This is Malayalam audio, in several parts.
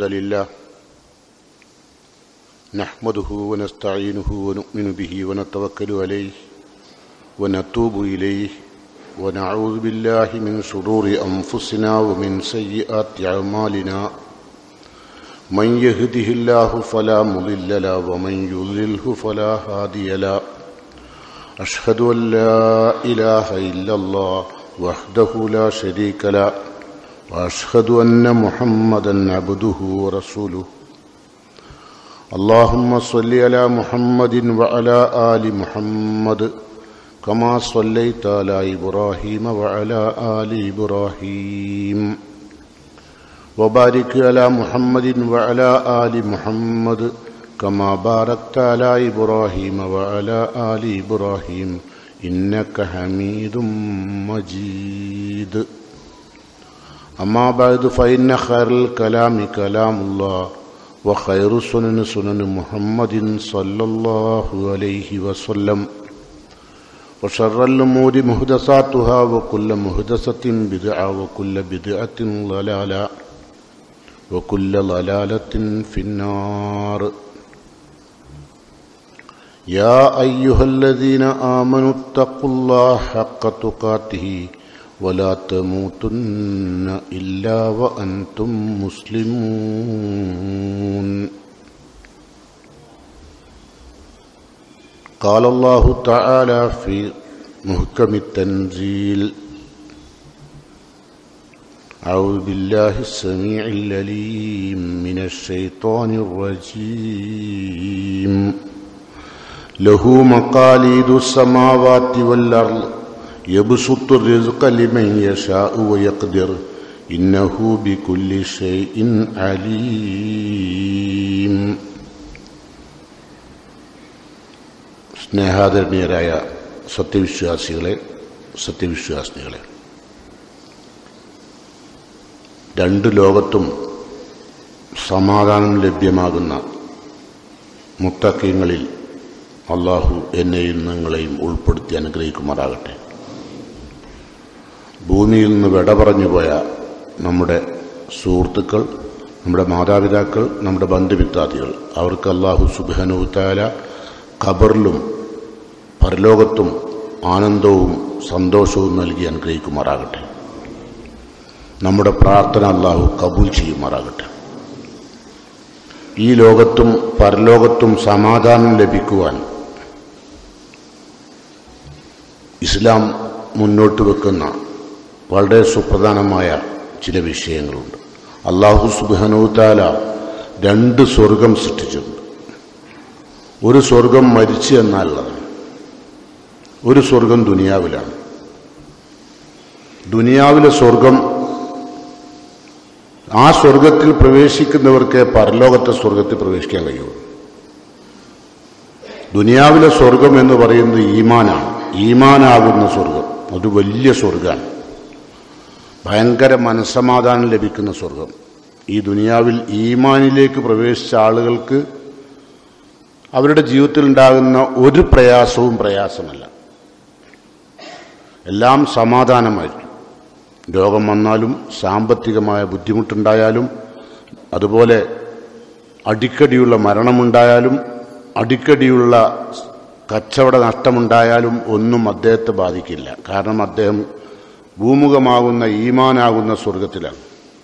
الحمد لله نحمده ونستعينه ونؤمن به ونتوكل عليه ونتوب إليه ونعوذ بالله من شرور أنفسنا ومن سيئات أعمالنا من يهده الله فلا مضل له ومن يضلله فلا هادي له أشهد أن لا إله إلا الله وحده لا شريك له واشهد ان محمدا عبده ورسوله اللهم صل على محمد وعلى ال محمد كما صليت على ابراهيم وعلى ال ابراهيم وبارك على محمد وعلى ال محمد كما باركت على ابراهيم وعلى ال ابراهيم انك حميد مجيد أما بعد فإن خير الكلام كلام الله وخير السنن سنن محمد صلى الله عليه وسلم وشر الأمور محدثاتها وكل محدثة بدعة وكل بدعة ضلالة وكل ضلالة في النار يا أيها الذين آمنوا اتقوا الله حق تقاته ولا تموتن إلا وأنتم مسلمون قال الله تعالى في محكم التنزيل أعوذ بالله السميع العليم من الشيطان الرجيم له مقاليد السماوات والأرض يبسط الرزق لمن يشاء ويقدر إنه بكل شيء عليم സ്നേഹാദരണീയരായ സത്യവിശ്വാസികളെ സത്യവിശ്വാസിനികളെ രണ്ട് ലോകത്തും സമാധാനം ലഭ്യമാകുന്ന മുത്തക്കീങ്ങളിൽ അള്ളാഹു എന്നെയും നിങ്ങളെയും ഉൾപ്പെടുത്തി അനുഗ്രഹിക്കുമാറാകട്ടെ ഭൂമിയിൽ നിന്ന് വിട പറഞ്ഞു പോയ നമ്മുടെ സുഹൃത്തുക്കൾ നമ്മുടെ മാതാപിതാക്കൾ നമ്മുടെ ബന്ധുമിത്രാദികൾ അവർക്ക് അള്ളാഹു സുബാനുത്താല ഖബറിലും പരലോകത്തും ആനന്ദവും സന്തോഷവും നൽകി അനുഗ്രഹിക്കുമാറാകട്ടെ നമ്മുടെ പ്രാർത്ഥന അള്ളാഹു കബൂൽ ചെയ്യുമാറാകട്ടെ ഈ ലോകത്തും പരലോകത്തും സമാധാനം ലഭിക്കുവാൻ ഇസ്ലാം മുന്നോട്ട് വെക്കുന്ന വളരെ സുപ്രധാനമായ ചില വിഷയങ്ങളുണ്ട് അള്ളാഹു സുബാനൂത്താല രണ്ട് സ്വർഗം സൃഷ്ടിച്ചിട്ടുണ്ട് ഒരു സ്വർഗം മരിച്ചു എന്നാലുള്ളതാണ് ഒരു സ്വർഗം ദുനിയാവിലാണ് ദുനിയാവിലെ സ്വർഗം ആ സ്വർഗത്തിൽ പ്രവേശിക്കുന്നവർക്ക് പരലോകത്തെ സ്വർഗത്തിൽ പ്രവേശിക്കാൻ കഴിയുള്ളൂ ദുനിയാവിലെ സ്വർഗം എന്ന് പറയുന്നത് ഈമാനാണ് ഈമാനാകുന്ന സ്വർഗം ഒരു വലിയ സ്വർഗമാണ് ഭയങ്കര മനസ്സമാധാനം ലഭിക്കുന്ന സ്വർഗം ഈ ദുനിയാവിൽ ഈമാനിലേക്ക് പ്രവേശിച്ച ആളുകൾക്ക് അവരുടെ ജീവിതത്തിൽ ഉണ്ടാകുന്ന ഒരു പ്രയാസവും പ്രയാസമല്ല എല്ലാം സമാധാനമായിരിക്കും രോഗം വന്നാലും സാമ്പത്തികമായ ബുദ്ധിമുട്ടുണ്ടായാലും അതുപോലെ അടിക്കടിയുള്ള മരണമുണ്ടായാലും അടിക്കടിയുള്ള കച്ചവട നഷ്ടമുണ്ടായാലും ഒന്നും അദ്ദേഹത്തെ ബാധിക്കില്ല കാരണം അദ്ദേഹം ഭൂമുഖമാകുന്ന ഈമാനാകുന്ന സ്വർഗത്തിലാണ്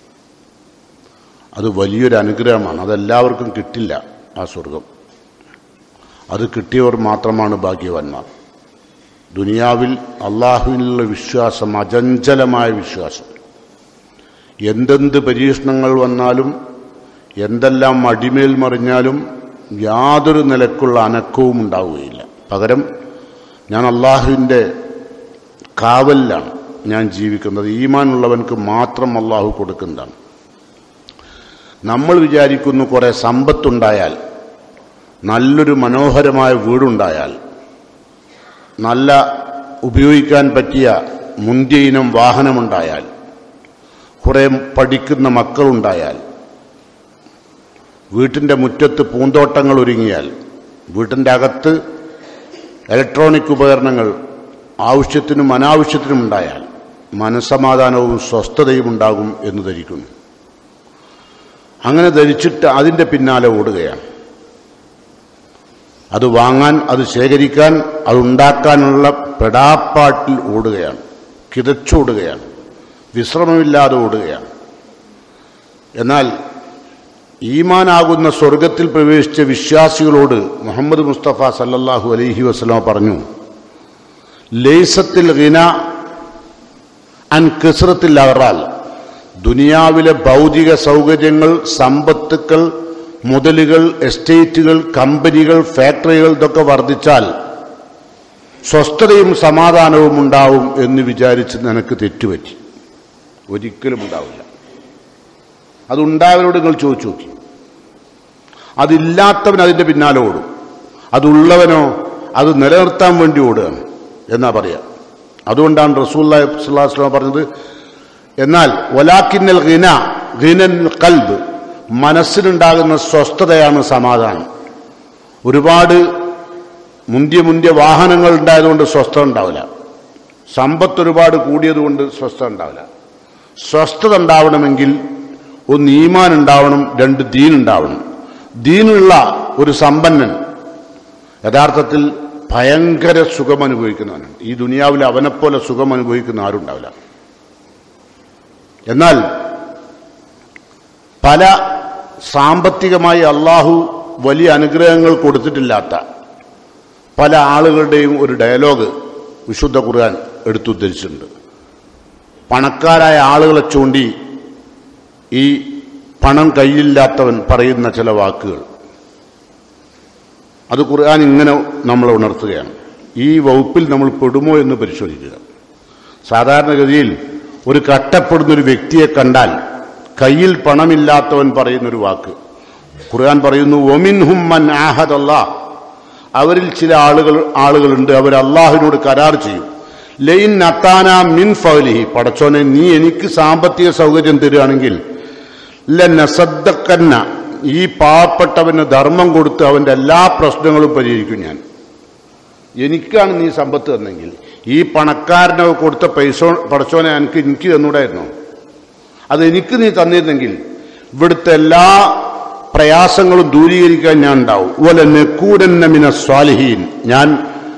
അത് വലിയൊരു അനുഗ്രഹമാണ് അതെല്ലാവർക്കും കിട്ടില്ല ആ സ്വർഗം അത് കിട്ടിയവർ മാത്രമാണ് ഭാഗ്യവാന്മാർ ദുനിയാവിൽ അള്ളാഹുവിനുള്ള വിശ്വാസം അചഞ്ചലമായ വിശ്വാസം എന്തെന്ത് പരീക്ഷണങ്ങൾ വന്നാലും എന്തെല്ലാം അടിമേൽ മറിഞ്ഞാലും യാതൊരു നിലക്കുള്ള അനക്കവും ഉണ്ടാവുകയില്ല പകരം ഞാൻ അള്ളാഹുവിൻ്റെ കാവലിലാണ് ഞാൻ ജീവിക്കുന്നത് ഈമാനുള്ളവൻക്ക് മാത്രം അള്ളാഹു കൊടുക്കുന്നതാണ് നമ്മൾ വിചാരിക്കുന്നു കുറേ സമ്പത്തുണ്ടായാൽ നല്ലൊരു മനോഹരമായ വീടുണ്ടായാൽ നല്ല ഉപയോഗിക്കാൻ പറ്റിയ മുന്തിയ ഇനം വാഹനമുണ്ടായാൽ കുറേ പഠിക്കുന്ന മക്കളുണ്ടായാൽ വീട്ടിൻ്റെ മുറ്റത്ത് പൂന്തോട്ടങ്ങൾ ഒരുങ്ങിയാൽ വീട്ടിൻ്റെ അകത്ത് ഇലക്ട്രോണിക് ഉപകരണങ്ങൾ ആവശ്യത്തിനും അനാവശ്യത്തിനും ഉണ്ടായാൽ മനസ്സമാധാനവും സ്വസ്ഥതയും ഉണ്ടാകും എന്ന് ധരിക്കുന്നു അങ്ങനെ ധരിച്ചിട്ട് അതിൻ്റെ പിന്നാലെ ഓടുകയാണ് അത് വാങ്ങാൻ അത് ശേഖരിക്കാൻ അതുണ്ടാക്കാനുള്ള പെടാപ്പാട്ടിൽ ഓടുകയാണ് കിതച്ചോടുകയാണ് വിശ്രമമില്ലാതെ ഓടുകയാണ് എന്നാൽ ഈമാനാകുന്ന സ്വർഗത്തിൽ പ്രവേശിച്ച വിശ്വാസികളോട് മുഹമ്മദ് മുസ്തഫ സല്ലല്ലാഹു അലൈഹി വസ്ലാം പറഞ്ഞു ലേസത്തിൽ ഗിന അൻ കെസ്രത്തിൽ അഹറാൽ ദുനിയാവിലെ ഭൗതിക സൗകര്യങ്ങൾ സമ്പത്തുക്കൾ മുതലുകൾ എസ്റ്റേറ്റുകൾ കമ്പനികൾ ഫാക്ടറികൾ ഇതൊക്കെ വർദ്ധിച്ചാൽ സ്വസ്ഥതയും സമാധാനവും ഉണ്ടാവും എന്ന് വിചാരിച്ച് നിനക്ക് തെറ്റുപറ്റി ഒരിക്കലും ഉണ്ടാവില്ല അതുണ്ടായവരോട് നിങ്ങൾ ചോദിച്ചു നോക്കി അതില്ലാത്തവൻ അതിൻ്റെ പിന്നാലെ ഓടും അതുള്ളവനോ അത് നിലനിർത്താൻ വേണ്ടി ഓടുകയാണ് എന്നാ പറയാം അതുകൊണ്ടാണ് റസൂല്ലാ സ്വലാസ്ലാം പറഞ്ഞത് എന്നാൽ ഒലാക്കിന്നൽ ഗിന ഗിനൻ കൽബ് മനസ്സിനുണ്ടാകുന്ന സ്വസ്ഥതയാണ് സമാധാനം ഒരുപാട് മുന്തിയ മുന്തിയ വാഹനങ്ങൾ ഉണ്ടായതുകൊണ്ട് സ്വസ്ഥത ഉണ്ടാവില്ല സമ്പത്ത് ഒരുപാട് കൂടിയതുകൊണ്ട് സ്വസ്ഥത ഉണ്ടാവില്ല സ്വസ്ഥത ഉണ്ടാവണമെങ്കിൽ ഒന്ന് ഈമാൻ ഉണ്ടാവണം രണ്ട് ദീൻ ഉണ്ടാവണം ദീനുള്ള ഒരു സമ്പന്നൻ യഥാർത്ഥത്തിൽ ഭയങ്കര സുഖം അനുഭവിക്കുന്നവനാണ് ഈ ദുനിയാവിൽ അവനെപ്പോലെ സുഖം അനുഭവിക്കുന്ന ആരും ഉണ്ടാവില്ല എന്നാൽ പല സാമ്പത്തികമായി അള്ളാഹു വലിയ അനുഗ്രഹങ്ങൾ കൊടുത്തിട്ടില്ലാത്ത പല ആളുകളുടെയും ഒരു ഡയലോഗ് വിശുദ്ധ ഖുർആൻ എടുത്തുദ്ധരിച്ചിട്ടുണ്ട് പണക്കാരായ ആളുകളെ ചൂണ്ടി ഈ പണം കയ്യിലില്ലാത്തവൻ പറയുന്ന ചില വാക്കുകൾ അത് ഖുർആൻ ഇങ്ങനെ നമ്മളെ ഉണർത്തുകയാണ് ഈ വകുപ്പിൽ നമ്മൾ പെടുമോ എന്ന് പരിശോധിക്കുക സാധാരണഗതിയിൽ ഒരു കട്ടപ്പെടുന്ന ഒരു വ്യക്തിയെ കണ്ടാൽ കയ്യിൽ പണമില്ലാത്തവൻ പറയുന്നൊരു വാക്ക് ഖുർആൻ പറയുന്നു ഒമിൻഹും മൻ ആഹദല്ലാ അവരിൽ ചില ആളുകൾ ആളുകളുണ്ട് അവർ അള്ളാഹുവിനോട് കരാർ ചെയ്യും ലൈൻ നത്താന മിൻ ഫൗലിഹി പടച്ചോനെ നീ എനിക്ക് സാമ്പത്തിക സൗകര്യം തരികയാണെങ്കിൽ ലനസദ്ദക്കന്ന ഈ പാവപ്പെട്ടവന് ധർമ്മം കൊടുത്ത് അവൻ്റെ എല്ലാ പ്രശ്നങ്ങളും പരിഹരിക്കും ഞാൻ എനിക്കാണ് നീ സമ്പത്ത് തന്നെങ്കിൽ ഈ പണക്കാരനെ കൊടുത്ത പൈസ പടച്ചോനെ എനിക്ക് എനിക്ക് തന്നൂടായിരുന്നു അത് എനിക്ക് നീ തന്നിരുന്നെങ്കിൽ ഇവിടുത്തെ എല്ലാ പ്രയാസങ്ങളും ദൂരീകരിക്കാൻ ഞാൻ ഉണ്ടാവും അതുപോലെ നെക്കൂരന്നമിന സ്വാലിഹീൻ ഞാൻ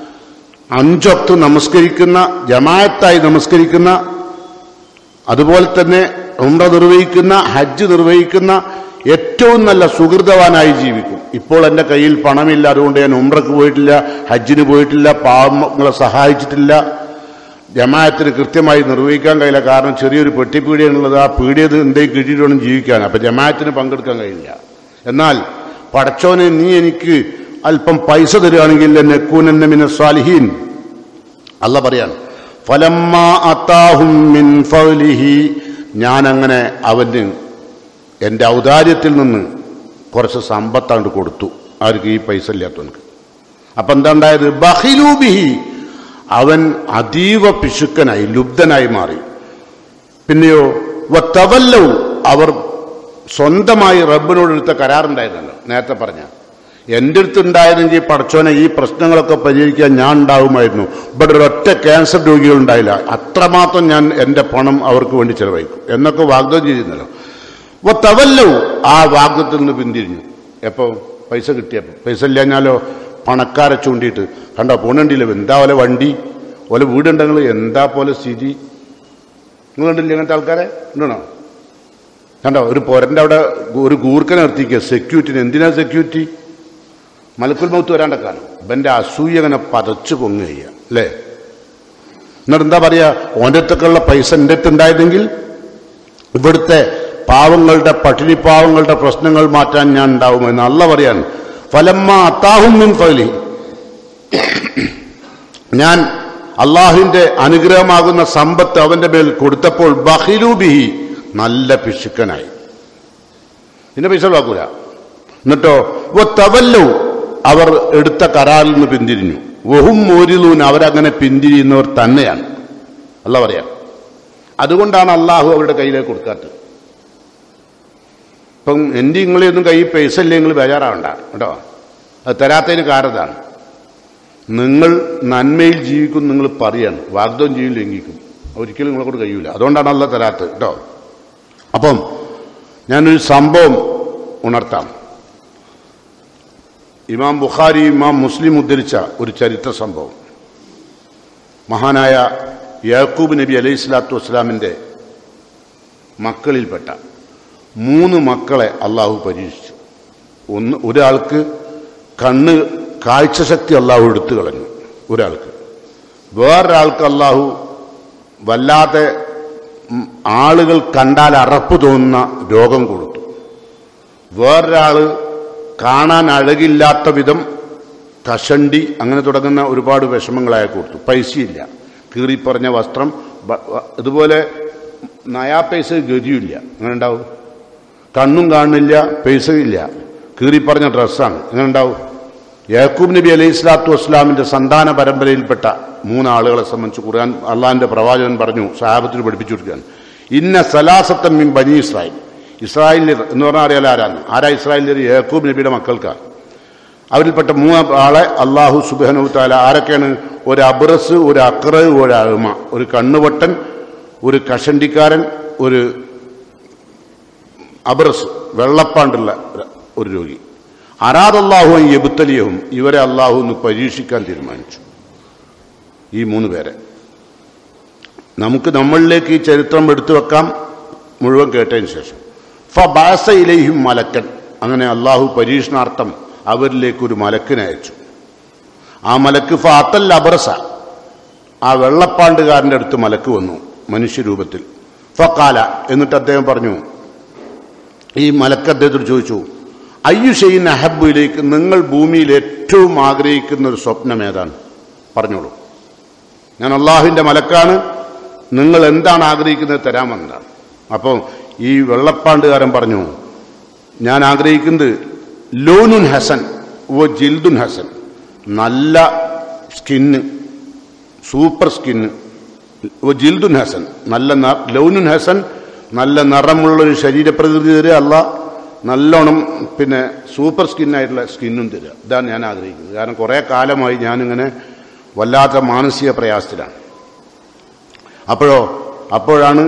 അഞ്ചൊത്ത് നമസ്കരിക്കുന്ന ജമായത്തായി നമസ്കരിക്കുന്ന അതുപോലെ തന്നെ ഉംറ നിർവഹിക്കുന്ന ഹജ്ജ് നിർവഹിക്കുന്ന ഏറ്റവും നല്ല സുഹൃതവാനായി ജീവിക്കും ഇപ്പോൾ എൻ്റെ കയ്യിൽ പണമില്ല അതുകൊണ്ട് ഞാൻ ഉംറക്ക് പോയിട്ടില്ല ഹജ്ജിന് പോയിട്ടില്ല പാവങ്ങളെ സഹായിച്ചിട്ടില്ല ജമാഅത്തിന് കൃത്യമായി നിർവഹിക്കാൻ കഴിയില്ല കാരണം ചെറിയൊരു പെട്ടിപ്പീടിയാണുള്ളത് ആ പീടിയത് എന്തേ കിട്ടിയിട്ട് വേണം ജീവിക്കാൻ അപ്പം ജമാഅത്തിന് പങ്കെടുക്കാൻ കഴിയില്ല എന്നാൽ പടച്ചോനെ നീ എനിക്ക് അല്പം പൈസ തരികയാണെങ്കിൽ എന്നെ കൂനന്ന മിന സ്വാലിഹീൻ അല്ല പറയാണ് ഫലമ്മ അത്താഹും മിൻ ഫൗലിഹി ഞാൻ അങ്ങനെ അവന് എൻ്റെ ഔദാര്യത്തിൽ നിന്ന് കുറച്ച് സമ്പത്താണ്ട് കൊടുത്തു ആർക്ക് ഈ പൈസ ഇല്ലാത്തവനക്ക് അപ്പം എന്താ ഉണ്ടായത് ബഹിലൂബിഹി അവൻ അതീവ പിശുക്കനായി ലുബ്ധനായി മാറി പിന്നെയോ വത്തവല്ലവും അവർ സ്വന്തമായി റബ്ബിനോട് എടുത്ത കരാറുണ്ടായിരുന്നല്ലോ നേരത്തെ പറഞ്ഞ എൻ്റെ അടുത്തുണ്ടായിരുന്നെങ്കിൽ പടച്ചോനെ ഈ പ്രശ്നങ്ങളൊക്കെ പരിഹരിക്കാൻ ഞാൻ ഉണ്ടാവുമായിരുന്നു ഇവിടെ ഒരൊറ്റ ക്യാൻസർ രോഗികൾ ഉണ്ടായില്ല അത്രമാത്രം ഞാൻ എൻ്റെ പണം അവർക്ക് വേണ്ടി ചെലവഴിക്കും എന്നൊക്കെ വാഗ്ദാനം ചെയ്തിരുന്നല്ലോ അപ്പോൾ തവല്ലവും ആ വാഗ്ദത്തിൽ നിന്ന് പിന്തിരിഞ്ഞു എപ്പോൾ പൈസ കിട്ടിയപ്പോൾ പൈസ ഇല്ലാഞ്ഞാലോ പണക്കാരെ ചൂണ്ടിയിട്ട് കണ്ടോ പോണണ്ടില്ല എന്താ പോലെ വണ്ടി പോലെ വീടുണ്ടെങ്കിൽ എന്താ പോലെ സ്ഥിതി നിങ്ങൾ കണ്ടില്ല ഇങ്ങനത്തെ ആൾക്കാരെ ഉണ്ടോ കണ്ടോ ഒരു പോരൻ്റെ അവിടെ ഒരു ഗൂർക്കനെ നിർത്തിക്കുക സെക്യൂരിറ്റിന് എന്തിനാ സെക്യൂരിറ്റി മലക്കുൽ മൗത്ത് വരാണ്ടക്കാലം ഇവൻ്റെ അസൂയ അങ്ങനെ പതച്ചു പൊങ്ങുക അല്ലേ എന്നിട്ട് എന്താ പറയാ ഓൻ്റെ അടുത്തൊക്കെയുള്ള പൈസ എൻ്റെ അടുത്ത് ഉണ്ടായിരുന്നെങ്കിൽ ഇവിടുത്തെ പാവങ്ങളുടെ പട്ടിണി പാവങ്ങളുടെ പ്രശ്നങ്ങൾ മാറ്റാൻ ഞാൻ ഉണ്ടാവുമെന്ന് അല്ല പറയാൻ ഫലമ്മ അത്താഹും മിൻ ഫലി ഞാൻ അള്ളാഹുവിന്റെ അനുഗ്രഹമാകുന്ന സമ്പത്ത് അവന്റെ മേൽ കൊടുത്തപ്പോൾ ബഹിലൂബിഹി നല്ല പിശുക്കനായി പിന്നെ പൈസ വാക്കൂല എന്നിട്ടോ ഓ തവല്ലു അവർ എടുത്ത കരാറിൽ നിന്ന് പിന്തിരിഞ്ഞു വഹും മോരിലൂൻ അവരങ്ങനെ പിന്തിരിയുന്നവർ തന്നെയാണ് അല്ല പറയാം അതുകൊണ്ടാണ് അള്ളാഹു അവരുടെ കയ്യിലേക്ക് കൊടുക്കാത്തത് ഇപ്പം എൻ്റെ നിങ്ങളെയൊന്നും കയ്യിൽ പൈസ ഇല്ലേ നിങ്ങൾ ബേജാറാവണ്ട കേട്ടോ അത് തരാത്തതിന് കാരണതാണ് നിങ്ങൾ നന്മയിൽ ജീവിക്കും നിങ്ങൾ പറയാണ് വാഗ്ദം ചെയ്യും ലംഘിക്കും ഒരിക്കലും നിങ്ങളെ കൊണ്ട് കഴിയൂല അതുകൊണ്ടാണ് അല്ല തരാത്തത് കേട്ടോ അപ്പം ഞാനൊരു സംഭവം ഉണർത്താം ഇമാം ബുഖാരി ഇമാം മുസ്ലിം ഉദ്ധരിച്ച ഒരു ചരിത്ര സംഭവം മഹാനായ യാക്കൂബ് നബി അലൈഹി സ്വലാത്തു വസ്സലാമിൻ്റെ മക്കളിൽപ്പെട്ട മൂന്ന് മക്കളെ അള്ളാഹു പരീക്ഷിച്ചു ഒന്ന് ഒരാൾക്ക് കണ്ണ് കാഴ്ചശക്തി അള്ളാഹു എടുത്തു കളഞ്ഞു ഒരാൾക്ക് വേറൊരാൾക്ക് അള്ളാഹു വല്ലാതെ ഉം, ആളുകൾ കണ്ടാൽ അറപ്പ് തോന്നുന്ന രോഗം കൊടുത്തു വേറൊരാള് കാണാൻ അഴകില്ലാത്ത വിധം കഷണ്ടി അങ്ങനെ തുടങ്ങുന്ന ഒരുപാട് വിഷമങ്ങളായ കൊടുത്തു പൈസയില്ല കീറിപ്പറഞ്ഞ വസ്ത്രം ബ- വ- ഇതുപോലെ നയാ പൈസ ഗതിയില്ല അങ്ങനെ ഉണ്ടാവും കണ്ണും കാണുന്നില്ല പൈസയില്ല കീറിപ്പറഞ്ഞ ഡ്രസ്സാണ് അങ്ങനെ ഉണ്ടാവും യാക്കൂബ് നബി അലൈഹി സ്വലാത്തു വസ്സലാമിന്റെ സന്താന പരമ്പരയിൽപ്പെട്ട മൂന്നാളുകളെ സംബന്ധിച്ച് ഖുർആൻ അള്ളാഹിന്റെ പ്രവാചകൻ പറഞ്ഞു സഹാബത്തിന് പഠിപ്പിച്ചു കൊടുക്കുകയാണ് ഇന്ന സലാസത്തം മിൻ ബനി ഇസ്രായേൽ ഇസ്രായേലിൽ എന്ന് പറഞ്ഞാൽ അറിയാലോ ആരാണ് ആരാ ഇസ്രായേലിൽ യാക്കൂബ് നബിയുടെ മക്കൾക്കാണ് അവരിൽപ്പെട്ട മൂന്ന് ആളെ അള്ളാഹു സുബാനു താല ആരൊക്കെയാണ് ഒരു അബ്രസ് ഒരു അക്ര ഒരു അഴുമ ഒരു കണ്ണുവട്ടൻ ഒരു കഷണ്ടിക്കാരൻ ഒരു അബ്രസ് വെള്ളപ്പാണ്ടുള്ള ഒരു രോഗി അറാദല്ലാഹു എബുത്തലിയവും ഇവരെ അള്ളാഹു ഒന്ന് പരീക്ഷിക്കാൻ തീരുമാനിച്ചു ഈ മൂന്ന് പേരെ നമുക്ക് നമ്മളിലേക്ക് ഈ ചരിത്രം എടുത്തു വെക്കാം മുഴുവൻ കേട്ടതിന് ശേഷം ഫ ബാസ ഇലൈഹിം മലക്കൻ അങ്ങനെ അള്ളാഹു പരീക്ഷണാർത്ഥം അവരിലേക്ക് ഒരു മലക്കിനെ അയച്ചു ആ മലക്ക് ഫാത്തൽ അബറസ ആ വെള്ളപ്പാണ്ടുകാരൻ്റെ അടുത്ത് മലക്ക് വന്നു മനുഷ്യരൂപത്തിൽ ഫക്കാല എന്നിട്ട് അദ്ദേഹം പറഞ്ഞു ഈ മലക്ക് അദ്ദേഹത്തോട് ചോദിച്ചു അയ്യു ഷെയ്ൻ അഹബുയിലേക്ക് നിങ്ങൾ ഭൂമിയിൽ ഏറ്റവും ആഗ്രഹിക്കുന്ന ഒരു സ്വപ്നം ഏതാണ് പറഞ്ഞോളൂ ഞാൻ അള്ളാഹുവിൻ്റെ മലക്കാണ് നിങ്ങൾ എന്താണ് ആഗ്രഹിക്കുന്നത് തരാമെന്നാണ് അപ്പോൾ ഈ വെള്ളപ്പാണ്ടുകാരൻ പറഞ്ഞു ഞാൻ ആഗ്രഹിക്കുന്നത് ലോനുൻ ഹസൻ ഓ ജിൽദുൻ ഹസൻ നല്ല സ്കിന്ന് സൂപ്പർ സ്കിന്ന് ഓ ജിൽദുൻ ഹസൻ നല്ല ന- ലൗനുൻ ഹസൻ നല്ല നിറമുള്ളൊരു ശരീരപ്രകൃതി തരിക അല്ല നല്ലോണം പിന്നെ സൂപ്പർ സ്കിന്നായിട്ടുള്ള സ്കിന്നും തരിക ഇതാണ് ഞാൻ ആഗ്രഹിക്കുന്നത് കാരണം കുറേ കാലമായി ഞാനിങ്ങനെ വല്ലാത്ത മാനസിക പ്രയാസത്തിലാണ് അപ്പോഴോ അപ്പോഴാണ്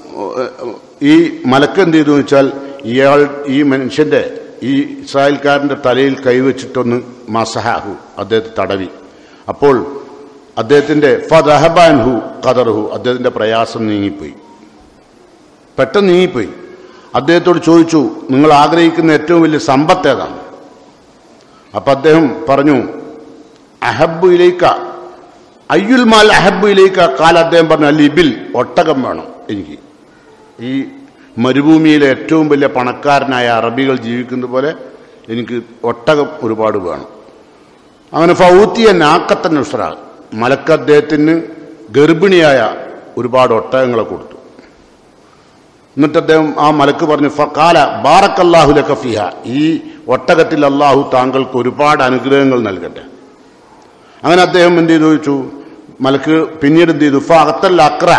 ഈ മലക്ക് എന്ത് ചെയ്തു വെച്ചാൽ ഇയാൾ ഈ മനുഷ്യന്റെ ഈ ഇസ്രായേൽക്കാരന്റെ തലയിൽ കൈവച്ചിട്ടൊന്ന് മസഹാഹു അദ്ദേഹത്തെ തടവി അപ്പോൾ അദ്ദേഹത്തിന്റെ ഫദഹബാൻഹു ഖദർഹു അദ്ദേഹത്തിന്റെ പ്രയാസം നീങ്ങിപ്പോയി പെട്ടെന്ന് നീങ്ങിപ്പോയി അദ്ദേഹത്തോട് ചോദിച്ചു നിങ്ങൾ ആഗ്രഹിക്കുന്ന ഏറ്റവും വലിയ സമ്പത്ത് ഏതാണ് അപ്പൊ അദ്ദേഹം പറഞ്ഞു അഹബു ഇലേക്ക അയ്യുൽ മാൽ അഹബു ഇലേക്ക കാല അദ്ദേഹം പറഞ്ഞു അല്ല ഇബിൽ ഒട്ടകം വേണം എനിക്ക് ഈ മരുഭൂമിയിലെ ഏറ്റവും വലിയ പണക്കാരനായ അറബികൾ ജീവിക്കുന്ന പോലെ എനിക്ക് ഒട്ടകം ഒരുപാട് വേണം അങ്ങനെ ഫൗത്തിയ നാക്കത്തൻ നുസ്ര മലക്ക് അദ്ദേഹത്തിന് ഗർഭിണിയായ ഒരുപാട് ഒട്ടകങ്ങളെ കൊടുത്തു എന്നിട്ട് അദ്ദേഹം ആ മലക്ക് പറഞ്ഞു ഫക്കാല ബാറക്കല്ലാഹു ലക്കഫിഹ ഈ ഒട്ടകത്തിൽ അള്ളാഹു താങ്കൾക്ക് ഒരുപാട് അനുഗ്രഹങ്ങൾ നൽകട്ടെ അങ്ങനെ അദ്ദേഹം എന്ത് ചെയ്തു ചോദിച്ചു മലക്ക് പിന്നീട് എന്ത് ചെയ്തു ഫത്തൽ അക്ര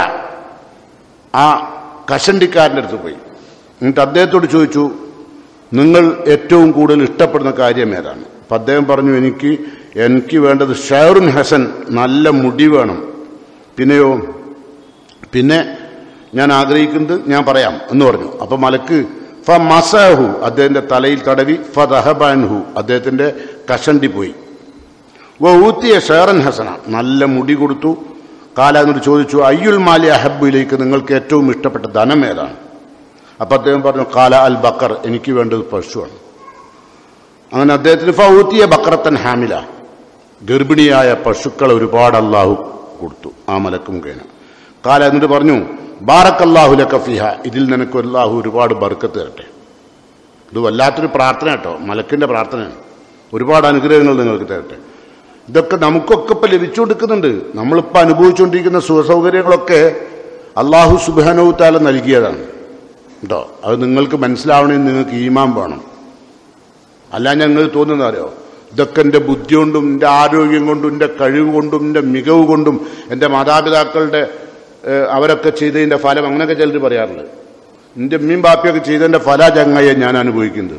ആ കഷണ്ടിക്കാരൻ്റെ അടുത്ത് പോയി എന്നിട്ട് അദ്ദേഹത്തോട് ചോദിച്ചു നിങ്ങൾ ഏറ്റവും കൂടുതൽ ഇഷ്ടപ്പെടുന്ന കാര്യം ഏതാണ് അപ്പം അദ്ദേഹം പറഞ്ഞു എനിക്ക് എനിക്ക് വേണ്ടത് ഷെയറുൻ ഹസൻ നല്ല മുടി വേണം പിന്നെയോ പിന്നെ ഞാൻ ആഗ്രഹിക്കുന്നത് ഞാൻ പറയാം എന്ന് പറഞ്ഞു അപ്പൊ മലക്ക് ഫ മസഹു അദ്ദേഹത്തിന്റെ തലയിൽ തടവി ഫ ദഹബാൻഹു അദ്ദേഹത്തിന്റെ കഷണ്ടി പോയി വ ഊത്തിയ ഷേറൻ ഹസന നല്ല മുടി കൊടുത്തു കാല എന്നിട്ട് ചോദിച്ചു അയ്യുൽ മാലി അഹബിലേക്ക് നിങ്ങൾക്ക് ഏറ്റവും ഇഷ്ടപ്പെട്ട ധനം ഏതാണ് അപ്പൊ അദ്ദേഹം പറഞ്ഞു കാല അൽ ബക്കർ എനിക്ക് വേണ്ടത് പശുവാണ് അങ്ങനെ അദ്ദേഹത്തിന് ഫൗത്തിയ ബക്കറത്തൻ ഹാമില ഗർഭിണിയായ പശുക്കളെ ഒരുപാട് അള്ളാഹു കൊടുത്തു ആ മലക്ക് മുഖേന കാല എന്നിട്ട് പറഞ്ഞു ബാറക്കല്ലാഹു ലക്കഫിഹ ഇതിൽ നിനക്ക് അല്ലാഹു ഒരുപാട് ബർക്കത്ത് തരട്ടെ ഇത് വല്ലാത്തൊരു പ്രാർത്ഥന കേട്ടോ മലക്കിന്റെ പ്രാർത്ഥനയാണ് ഒരുപാട് അനുഗ്രഹങ്ങൾ നിങ്ങൾക്ക് തരട്ടെ ഇതൊക്കെ നമുക്കൊക്കെ ഇപ്പൊ ലഭിച്ചുകൊടുക്കുന്നുണ്ട് നമ്മളിപ്പോൾ അനുഭവിച്ചുകൊണ്ടിരിക്കുന്ന സുഖസൗകര്യങ്ങളൊക്കെ അള്ളാഹു സുബാനവുത്താല നൽകിയതാണ് കേട്ടോ അത് നിങ്ങൾക്ക് മനസ്സിലാവണമെങ്കിൽ നിങ്ങൾക്ക് ഈമാൻ വേണം അല്ല ഞങ്ങൾ തോന്നുന്നത് അറിയോ ഇതൊക്കെ എൻ്റെ ബുദ്ധി കൊണ്ടും എൻ്റെ ആരോഗ്യം കൊണ്ടും എൻ്റെ കഴിവ് കൊണ്ടും എൻ്റെ മികവ് കൊണ്ടും എൻ്റെ മാതാപിതാക്കളുടെ ഏഹ്, അവരൊക്കെ ചെയ്തതിൻ്റെ ഫലം അങ്ങനെയൊക്കെ ചിലർ പറയാറുണ്ട് എൻ്റെ ഉമ്മയും ബാപ്പിയൊക്കെ ചെയ്തതിൻ്റെ ഫല ചങ്ങയെ ഞാൻ അനുഭവിക്കുന്നത്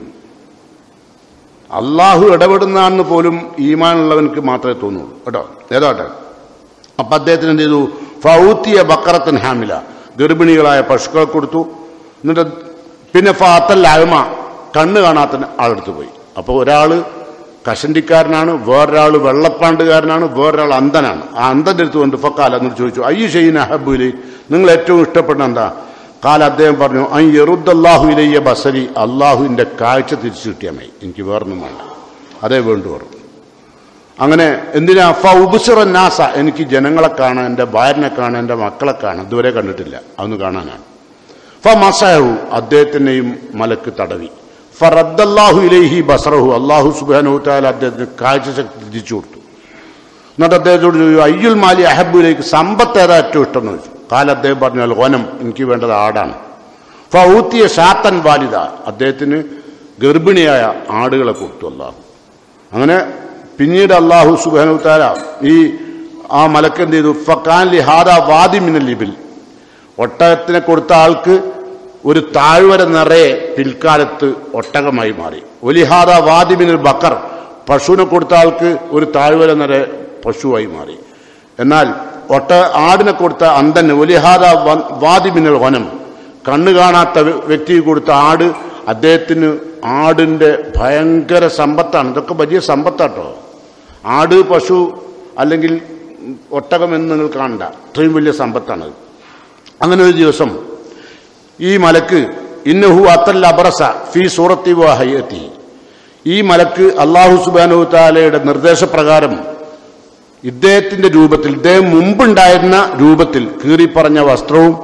അള്ളാഹു ഇടപെടുന്നതാണെന്ന് പോലും ഈമാനുള്ളവനക്ക് മാത്രമേ തോന്നുള്ളൂ കേട്ടോ ഏതോട്ടെ അപ്പൊ അദ്ദേഹത്തിന് എന്ത് ചെയ്തു ഫൗത്തിയ ബക്കറത്തൻ ഹാമില ഗർഭിണികളായ പശുക്കളെ കൊടുത്തു എന്നിട്ട് പിന്നെ ഫാത്തൽ അഴമ കണ്ണ് കാണാത്ത ആളെടുത്ത് പോയി അപ്പോൾ ഒരാൾ കഷണ്ടിക്കാരനാണ് വേറൊരാൾ വെള്ളപ്പാണ്ടുകാരനാണ് വേറൊരാൾ അന്ധനാണ് ആ അന്ധൻ്റെ അടുത്ത് കൊണ്ട് ഫക്കാൽ എന്നിട്ട് ചോദിച്ചു അയ്യു ഷെയ്ൻ അഹബുലി നിങ്ങൾ ഏറ്റവും ഇഷ്ടപ്പെടുന്ന എന്താ കാല അദ്ദേഹം പറഞ്ഞു ഐ യറുദ്ദല്ലാഹു ഇലയ്യ ബസരി അള്ളാഹുവിൻ്റെ കാഴ്ച തിരിച്ചു കിട്ടിയാൽ മതി എനിക്ക് വേറൊന്നും വേണ്ട അതേ വേണ്ടു പറഞ്ഞു അങ്ങനെ എന്തിനാ ഫ ഉബുസിറ നാസ എനിക്ക് ജനങ്ങളെ കാണാൻ എൻ്റെ ഭാര്യനെ കാണാൻ എൻ്റെ മക്കളെ കാണാൻ ഇതുവരെ കണ്ടിട്ടില്ല അതൊന്ന് കാണാനാണ് ഫ മസഹു അദ്ദേഹത്തിനെയും മലക്ക് തടവി ഫ റദ്ദല്ലാഹു ഇലൈഹി ബസറഹു അള്ളാഹു സുബാനു താല അദ്ദേഹത്തിന് കാഴ്ചശക്തി തിരിച്ചു കൊടുത്തു എന്നിട്ട് അദ്ദേഹത്തോട് ചോദിച്ചു അയ്യുൽ മാലി അഹബുലേക്ക് സമ്പത്ത് ഏതാ ഏറ്റവും ഇഷ്ടം എന്ന് ചോദിച്ചു കാല അദ്ദേഹം പറഞ്ഞു അൽ വനം എനിക്ക് വേണ്ടത് ആടാണ് ഫ ഊത്തിയ ഷാത്തൻ വാലിദ അദ്ദേഹത്തിന് ഗർഭിണിയായ ആടുകളെ കൊടുത്തു അള്ളാഹു അങ്ങനെ പിന്നീട് അള്ളാഹു സുബാനു താല ഈ ആ മലക്ക് എന്ത് ചെയ്തു ഫക്കാൻ ലി ഹാദ വാദി മിനൽ ലിബിൽ ഒട്ടകത്തിനെ കൊടുത്ത ആൾക്ക് ഒരു താഴ്വര നിറയെ പിൽക്കാലത്ത് ഒട്ടകമായി മാറി ഒലിഹാദ വാദി മിനൽ ബക്കർ പശുവിനെ കൊടുത്ത ആൾക്ക് ഒരു താഴ്വര നിറയെ പശുവായി മാറി എന്നാൽ ഒട്ട ആടിനെ കൊടുത്ത അന്തന് ഒലിഹാദ വ- വാദി മിനൽ വനം കണ്ണു കാണാത്ത വ്യ- വ്യക്തിക്ക് കൊടുത്ത ആട് അദ്ദേഹത്തിന് ആടിൻ്റെ ഭയങ്കര സമ്പത്താണ് ഇതൊക്കെ വലിയ സമ്പത്താട്ടോ ആട് പശു അല്ലെങ്കിൽ ഒട്ടകം എന്ന് നിങ്ങൾ കാണണ്ട ഇത്രയും വലിയ സമ്പത്താണത് അങ്ങനെ ഒരു ദിവസം ഈ മലക്ക് ഇന്നഹു അത്തൽ അബ്രസ ഫി സൂറത്തി വഹയത്തി ഈ മലക്ക് അള്ളാഹു സുബാനു താലയുടെ നിർദ്ദേശപ്രകാരം ഇദ്ദേഹത്തിന്റെ രൂപത്തിൽ ഇദ്ദേഹം മുമ്പുണ്ടായിരുന്ന രൂപത്തിൽ കീറിപ്പറഞ്ഞ വസ്ത്രവും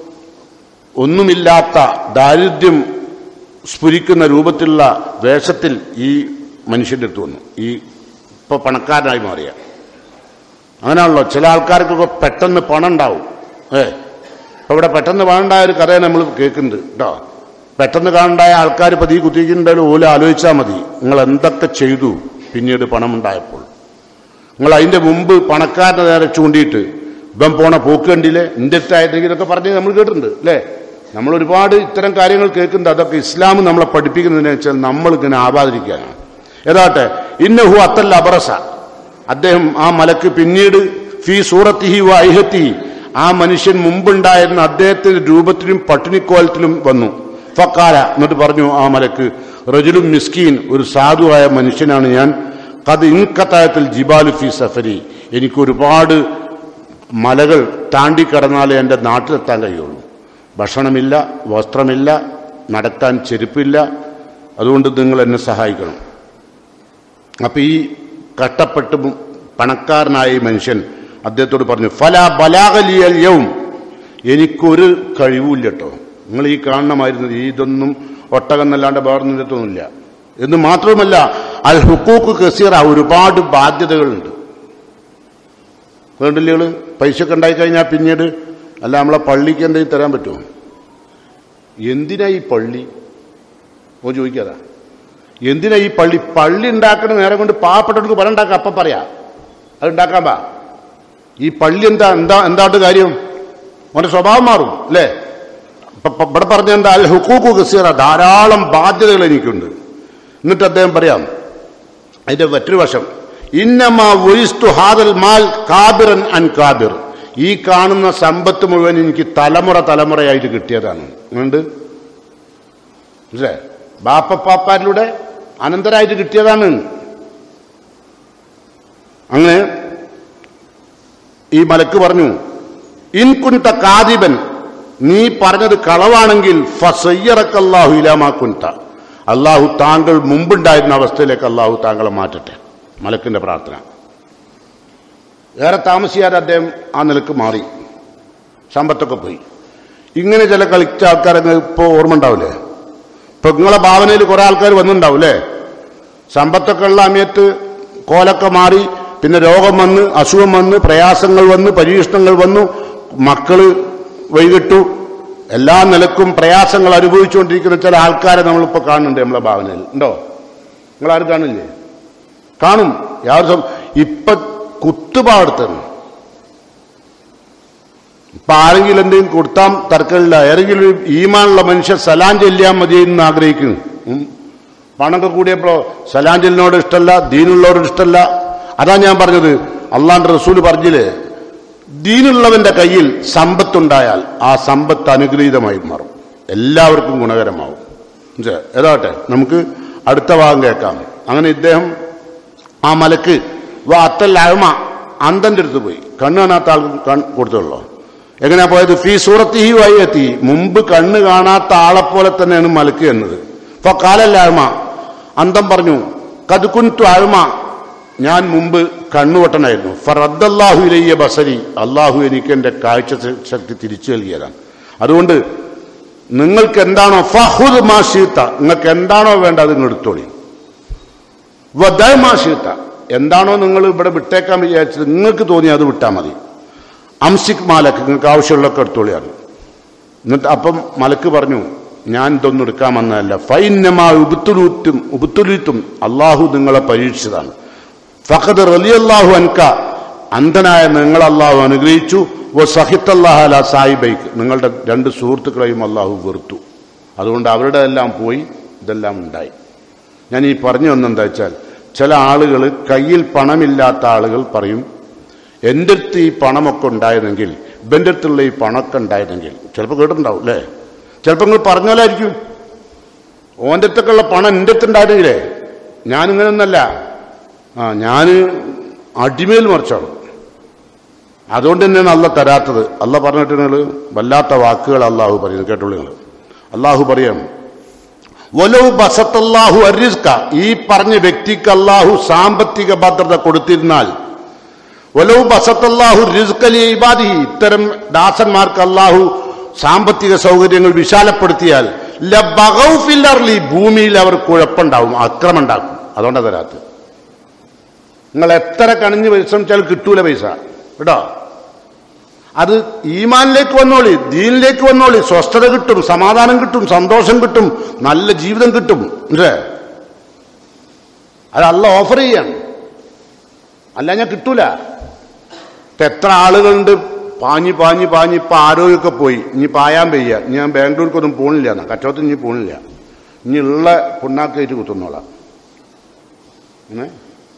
ഒന്നുമില്ലാത്ത ദാരിദ്ര്യം സ്ഫുരിക്കുന്ന രൂപത്തിലുള്ള വേഷത്തിൽ ഈ മനുഷ്യന്റെ അടുത്ത് വന്നു ഈ ഇപ്പൊ പണക്കാരനായി മാറിയ അങ്ങനെയാണല്ലോ ചില ആൾക്കാർക്കൊക്കെ പെട്ടെന്ന് പണം ഉണ്ടാവും ഏ ഇപ്പൊ ഇവിടെ പെട്ടെന്ന് പണമുണ്ടായ ഒരു കഥയെ നമ്മൾ കേൾക്കുന്നുണ്ട് കേട്ടോ പെട്ടെന്ന് കാണണ്ടായ ആൾക്കാർ പതി കുത്തിക്കുന്നുണ്ടെങ്കിലും ഓല ആലോചിച്ചാൽ മതി നിങ്ങൾ എന്തൊക്കെ ചെയ്തു പിന്നീട് പണമുണ്ടായപ്പോൾ നിങ്ങൾ അതിന്റെ മുമ്പ് പണക്കാരനെ നേരെ ചൂണ്ടിയിട്ട് ഇവൻ പോണ പോക്ക് കണ്ടില്ലേ എൻ്റെ അടുത്തായിട്ടെങ്കിലൊക്കെ പറഞ്ഞ് നമ്മൾ കേട്ടിട്ടുണ്ട് അല്ലേ നമ്മൾ ഒരുപാട് ഇത്തരം കാര്യങ്ങൾ കേൾക്കുന്നുണ്ട് അതൊക്കെ ഇസ്ലാം നമ്മളെ പഠിപ്പിക്കുന്നതിനെ വെച്ചാൽ നമ്മൾ ഇങ്ങനെ ആവാതിരിക്കാനാണ് ഏതാട്ടെ ഇന്നഹു അത്തല്ല അബറസ അദ്ദേഹം ആ മലക്ക് പിന്നീട് ഫി സൂറത്തിഹി വ ഐഹത്തി ആ മനുഷ്യൻ മുമ്പുണ്ടായിരുന്ന അദ്ദേഹത്തിന്റെ രൂപത്തിലും പട്ടിണിക്കോലത്തിലും വന്നു ഫക്കാല എന്നിട്ട് പറഞ്ഞു ആ മലക്ക് റജുലും മിസ്കീൻ ഒരു സാധുവായ മനുഷ്യനാണ് ഞാൻ കത് ഇൻകത്തായത്തിൽ ജിബാലു ഫി സഫരി എനിക്ക് ഒരുപാട് മലകൾ താണ്ടിക്കടന്നാലേ എൻ്റെ നാട്ടിലെത്താൻ കഴിയുള്ളൂ ഭക്ഷണമില്ല വസ്ത്രമില്ല നടക്കാൻ ചെരുപ്പില്ല അതുകൊണ്ട് നിങ്ങൾ എന്നെ സഹായിക്കണം അപ്പൊ ഈ കഷ്ടപ്പെട്ട് പണക്കാരനായ ഈ മനുഷ്യൻ അദ്ദേഹത്തോട് പറഞ്ഞു ഫല ബലാകലിയൽ യവും എനിക്കൊരു കഴിവുമില്ല കേട്ടോ നിങ്ങൾ ഈ കാണണമായിരുന്നത് ഇതൊന്നും ഒട്ടകന്നല്ലാണ്ട് വേറൊന്നിടത്തൊന്നുമില്ല എന്ന് മാത്രമല്ല അൽ ഹുക്കൂക്ക് കസീറ ഒരുപാട് ബാധ്യതകളുണ്ട് വേണ്ടില്ലുകൾ പൈസ ഒക്കെ ഉണ്ടായിക്കഴിഞ്ഞാൽ പിന്നീട് അല്ല നമ്മളെ പള്ളിക്ക് എന്തെങ്കിലും തരാൻ പറ്റുമോ എന്തിനാ ഈ പള്ളി ഓ ചോദിക്കാതാ എന്തിനാ ഈ പള്ളി പള്ളി ഉണ്ടാക്കണ നേരം കൊണ്ട് പാവപ്പെട്ടവർക്ക് പണം ഉണ്ടാക്കാം അപ്പം പറയാ അത് ഉണ്ടാക്കാൻ പാ ഈ പള്ളി എന്താ എന്താ എന്താണ്ട് കാര്യം അവന്റെ സ്വഭാവം മാറും അല്ലേ ഇപ്പൊ ഇപ്പൊ ഇവിടെ പറഞ്ഞ എന്താ അൽ ഹുക്കൂക്കു കസീറ ധാരാളം ബാധ്യതകൾ എനിക്കുണ്ട് എന്നിട്ട് അദ്ദേഹം പറയാം അതിന്റെ മറ്റൊരു വശം ഇന്നമാ ഒരിസ്തു ഹാദൽ മാൽ കാബിറൻ അൻ കാബിർ ഈ കാണുന്ന സമ്പത്ത് മുഴുവൻ എനിക്ക് തലമുറ തലമുറയായിട്ട് കിട്ടിയതാണ് ഉണ്ട് അല്ലേ ബാപ്പപ്പാപ്പാരിലൂടെ അനന്തരായിട്ട് കിട്ടിയതാണ് അങ്ങനെ ഈ മലക്ക് പറഞ്ഞു ഇൻകുൻത കാദിബൻ നീ പറഞ്ഞത് കളവാണെങ്കിൽ ഫസയ്യറക്കല്ലാഹു ഇലാമാ കുൻത അള്ളാഹു താങ്കൾ മുമ്പുണ്ടായിരുന്ന അവസ്ഥയിലേക്ക് അള്ളാഹു താങ്കളെ മാറ്റട്ടെ മലക്കിന്റെ പ്രാർത്ഥന ഏറെ താമസിയാതെ അദ്ദേഹം ആ നിലക്ക് മാറി സമ്പത്തൊക്കെ പോയി ഇങ്ങനെ ചില കളിച്ച ആൾക്കാരൊക്കെ ഇപ്പോൾ ഓർമ്മ ഉണ്ടാവില്ലേ ഇപ്പൊ നിങ്ങളെ ഭാവനയിൽ കുറെ ആൾക്കാർ വന്നിട്ടുണ്ടാവും അല്ലേ സമ്പത്തൊക്കെ ഉള്ള സമയത്ത് കോലൊക്കെ മാറി പിന്നെ രോഗം വന്ന് അസുഖം വന്ന് പ്രയാസങ്ങൾ വന്ന് പരീക്ഷണങ്ങൾ വന്നു മക്കള് വൈകിട്ടു എല്ലാ നിലക്കും പ്രയാസങ്ങൾ അനുഭവിച്ചുകൊണ്ടിരിക്കുന്ന ചില ആൾക്കാരെ നമ്മളിപ്പോൾ കാണുന്നുണ്ട് നമ്മളെ ഭാവനയിൽ ഉണ്ടോ നിങ്ങളാരും കാണില്ലേ കാണും യാതൊരു സം- ഇപ്പൊ കുത്തുപാടത്താണ് ഇപ്പൊ ആരെങ്കിലും എന്തെങ്കിലും കൊടുത്താൻ തർക്കമില്ല ഏതെങ്കിലും ഒരു ഈമാനുള്ള മനുഷ്യൻ സലാം ചെല്ലിയാൽ മതി എന്ന് ആഗ്രഹിക്കുന്നു ഉം. പണമൊക്കെ കൂടിയപ്പോ സലാം ചെല്ലിനോട് ഇഷ്ടമല്ല ദീനുള്ളവരോട് ഇഷ്ടമല്ല അതാ ഞാൻ പറഞ്ഞത് അള്ളാന്റെ റസൂല് പറഞ്ഞില്ലേ ദീനുള്ളവന്റെ കയ്യിൽ സമ്പത്തുണ്ടായാൽ ആ സമ്പത്ത് അനുഗ്രഹീതമായി മാറും എല്ലാവർക്കും ഗുണകരമാവും മനസ്സിലായോ? ഏതാവട്ടെ നമുക്ക് അടുത്ത ഭാഗം കേൾക്കാം അങ്ങനെ ഇദ്ദേഹം ആ മലക്ക് വാത്തൽ അഴമ അന്തന്റെ അടുത്ത് പോയി കണ്ണ് കാണാത്ത ആൾക്ക് കൺ കൊടുത്തുള്ളൂ എങ്ങനെയാ പോയത് ഫീ സൂറത്തിഹി വയ്യെത്തി മുമ്പ് കണ്ണ് കാണാത്ത ആളെപ്പോലെ തന്നെയാണ് മലക്ക് എന്നത് അപ്പൊ കാലല്ല അഴമ അന്തം പറഞ്ഞു കതുക്കുൻറ്റു അഴമ ഞാൻ മുമ്പ് കണ്ണുവട്ടനായിരുന്നു ഫറദ്ദല്ലാഹു ഇലയ്യ ബസരി അള്ളാഹു എനിക്ക് എൻ്റെ കാഴ്ച ശക്തി തിരിച്ചു നൽകിയതാണ് അതുകൊണ്ട് നിങ്ങൾക്ക് എന്താണോ ഫഹുദ് മാഷീത്ത നിങ്ങൾക്ക് എന്താണോ വേണ്ട അത് നിങ്ങൾ എടുത്തോളി വദമാഷീത്ത എന്താണോ നിങ്ങൾ ഇവിടെ വിട്ടേക്കാൻ വിചാരിച്ചത് നിങ്ങൾക്ക് തോന്നി അത് വിട്ടാൽ മതി അംസിക് മാലക്ക് നിങ്ങൾക്ക് ആവശ്യമുള്ളതൊക്കെ എടുത്തോളിയാണ് എന്നിട്ട് അപ്പം മലക്ക് പറഞ്ഞു ഞാൻ ഇതൊന്നും എടുക്കാൻ വന്നതല്ല ഫൈനമാ ഉപത്തുലൂത്തും ഉപത്തുലൂത്തും അള്ളാഹു നിങ്ങളെ പരീക്ഷിച്ചതാണ് ഫഖദ് റലിയല്ലാഹു അൻക അന്ധനായ നിങ്ങൾ അള്ളാഹു അനുഗ്രഹിച്ചു ഓ സഹിത്തല്ലാഹല സായിബൈക്ക് നിങ്ങളുടെ രണ്ട് സുഹൃത്തുക്കളെയും അള്ളാഹു വെറുത്തു അതുകൊണ്ട് അവരുടെ എല്ലാം പോയി ഇതെല്ലാം ഉണ്ടായി ഞാൻ ഈ പറഞ്ഞു വന്നെന്താ വെച്ചാൽ ചില ആളുകൾ കയ്യിൽ പണമില്ലാത്ത ആളുകൾ പറയും എൻ്റെ അടുത്ത് ഈ പണമൊക്കെ ഉണ്ടായിരുന്നെങ്കിൽ ഇവൻ്റെ അടുത്തുള്ള ഈ പണമൊക്കെ ഉണ്ടായിരുന്നെങ്കിൽ ചിലപ്പോൾ കേട്ടിട്ടുണ്ടാവും അല്ലേ ചിലപ്പോൾ നിങ്ങൾ പറഞ്ഞാലായിരിക്കും ഓൻ്റെ അടുത്തൊക്കെയുള്ള പണം എൻ്റെ അടുത്ത് ഉണ്ടായിരുന്നെങ്കിലേ ഞാനിങ്ങനെയൊന്നല്ല ആ ഞാൻ അടിമേൽ മറിച്ചാണ് അതുകൊണ്ട് തന്നെയാണ് അല്ല തരാത്തത് അല്ല പറഞ്ഞിട്ട് നിങ്ങൾ വല്ലാത്ത വാക്കുകൾ അള്ളാഹു പറയുന്നത് കേട്ടോളൂ നിങ്ങൾ അള്ളാഹു പറയാം വലവ് ബസത്തല്ലാഹു അരിസ്ക ഈ പറഞ്ഞ വ്യക്തിക്ക് അള്ളാഹു സാമ്പത്തിക ഭദ്രത കൊടുത്തിരുന്നാൽ വലവ് ബസത്തല്ലാഹു റിസ്കലി ഇബാദി ഇത്തരം ദാസന്മാർക്ക് അള്ളാഹു സാമ്പത്തിക സൗകര്യങ്ങൾ വിശാലപ്പെടുത്തിയാൽ ലബഗൗ ഫിൽ അർളി ഭൂമിയിൽ അവർ കുഴപ്പമുണ്ടാവും അക്രമം ഉണ്ടാക്കും അതുകൊണ്ടാണ് തരാത്തത് നിങ്ങൾ എത്ര കണിഞ്ഞ് പരിശ്രമിച്ചാൽ കിട്ടൂല പൈസ കേട്ടോ അത് ഈമാനിലേക്ക് വന്നോളി ദീനിലേക്ക് വന്നോളി സ്വസ്ഥത കിട്ടും സമാധാനം കിട്ടും സന്തോഷം കിട്ടും നല്ല ജീവിതം കിട്ടും അല്ലേ അത് അല്ല ഓഫർ ചെയ്യാണ് അല്ല ഞാൻ കിട്ടൂല ഇപ്പൊ എത്ര ആളുകളുണ്ട് പാഞ്ഞ് പാഞ്ഞ് പാഞ്ഞ് ഇപ്പൊ ആരോഗ്യമൊക്കെ പോയി ഇനി പായാൻ വയ്യ ഇനി ഞാൻ ബാംഗ്ലൂർക്കൊന്നും പോണില്ല എന്നാ കച്ചവടത്തിന് ഇനി പോണില്ല ഇനി ഉള്ള പുണ്ണാക്കേറ്റ് കുത്തുന്നോളാം ഏ?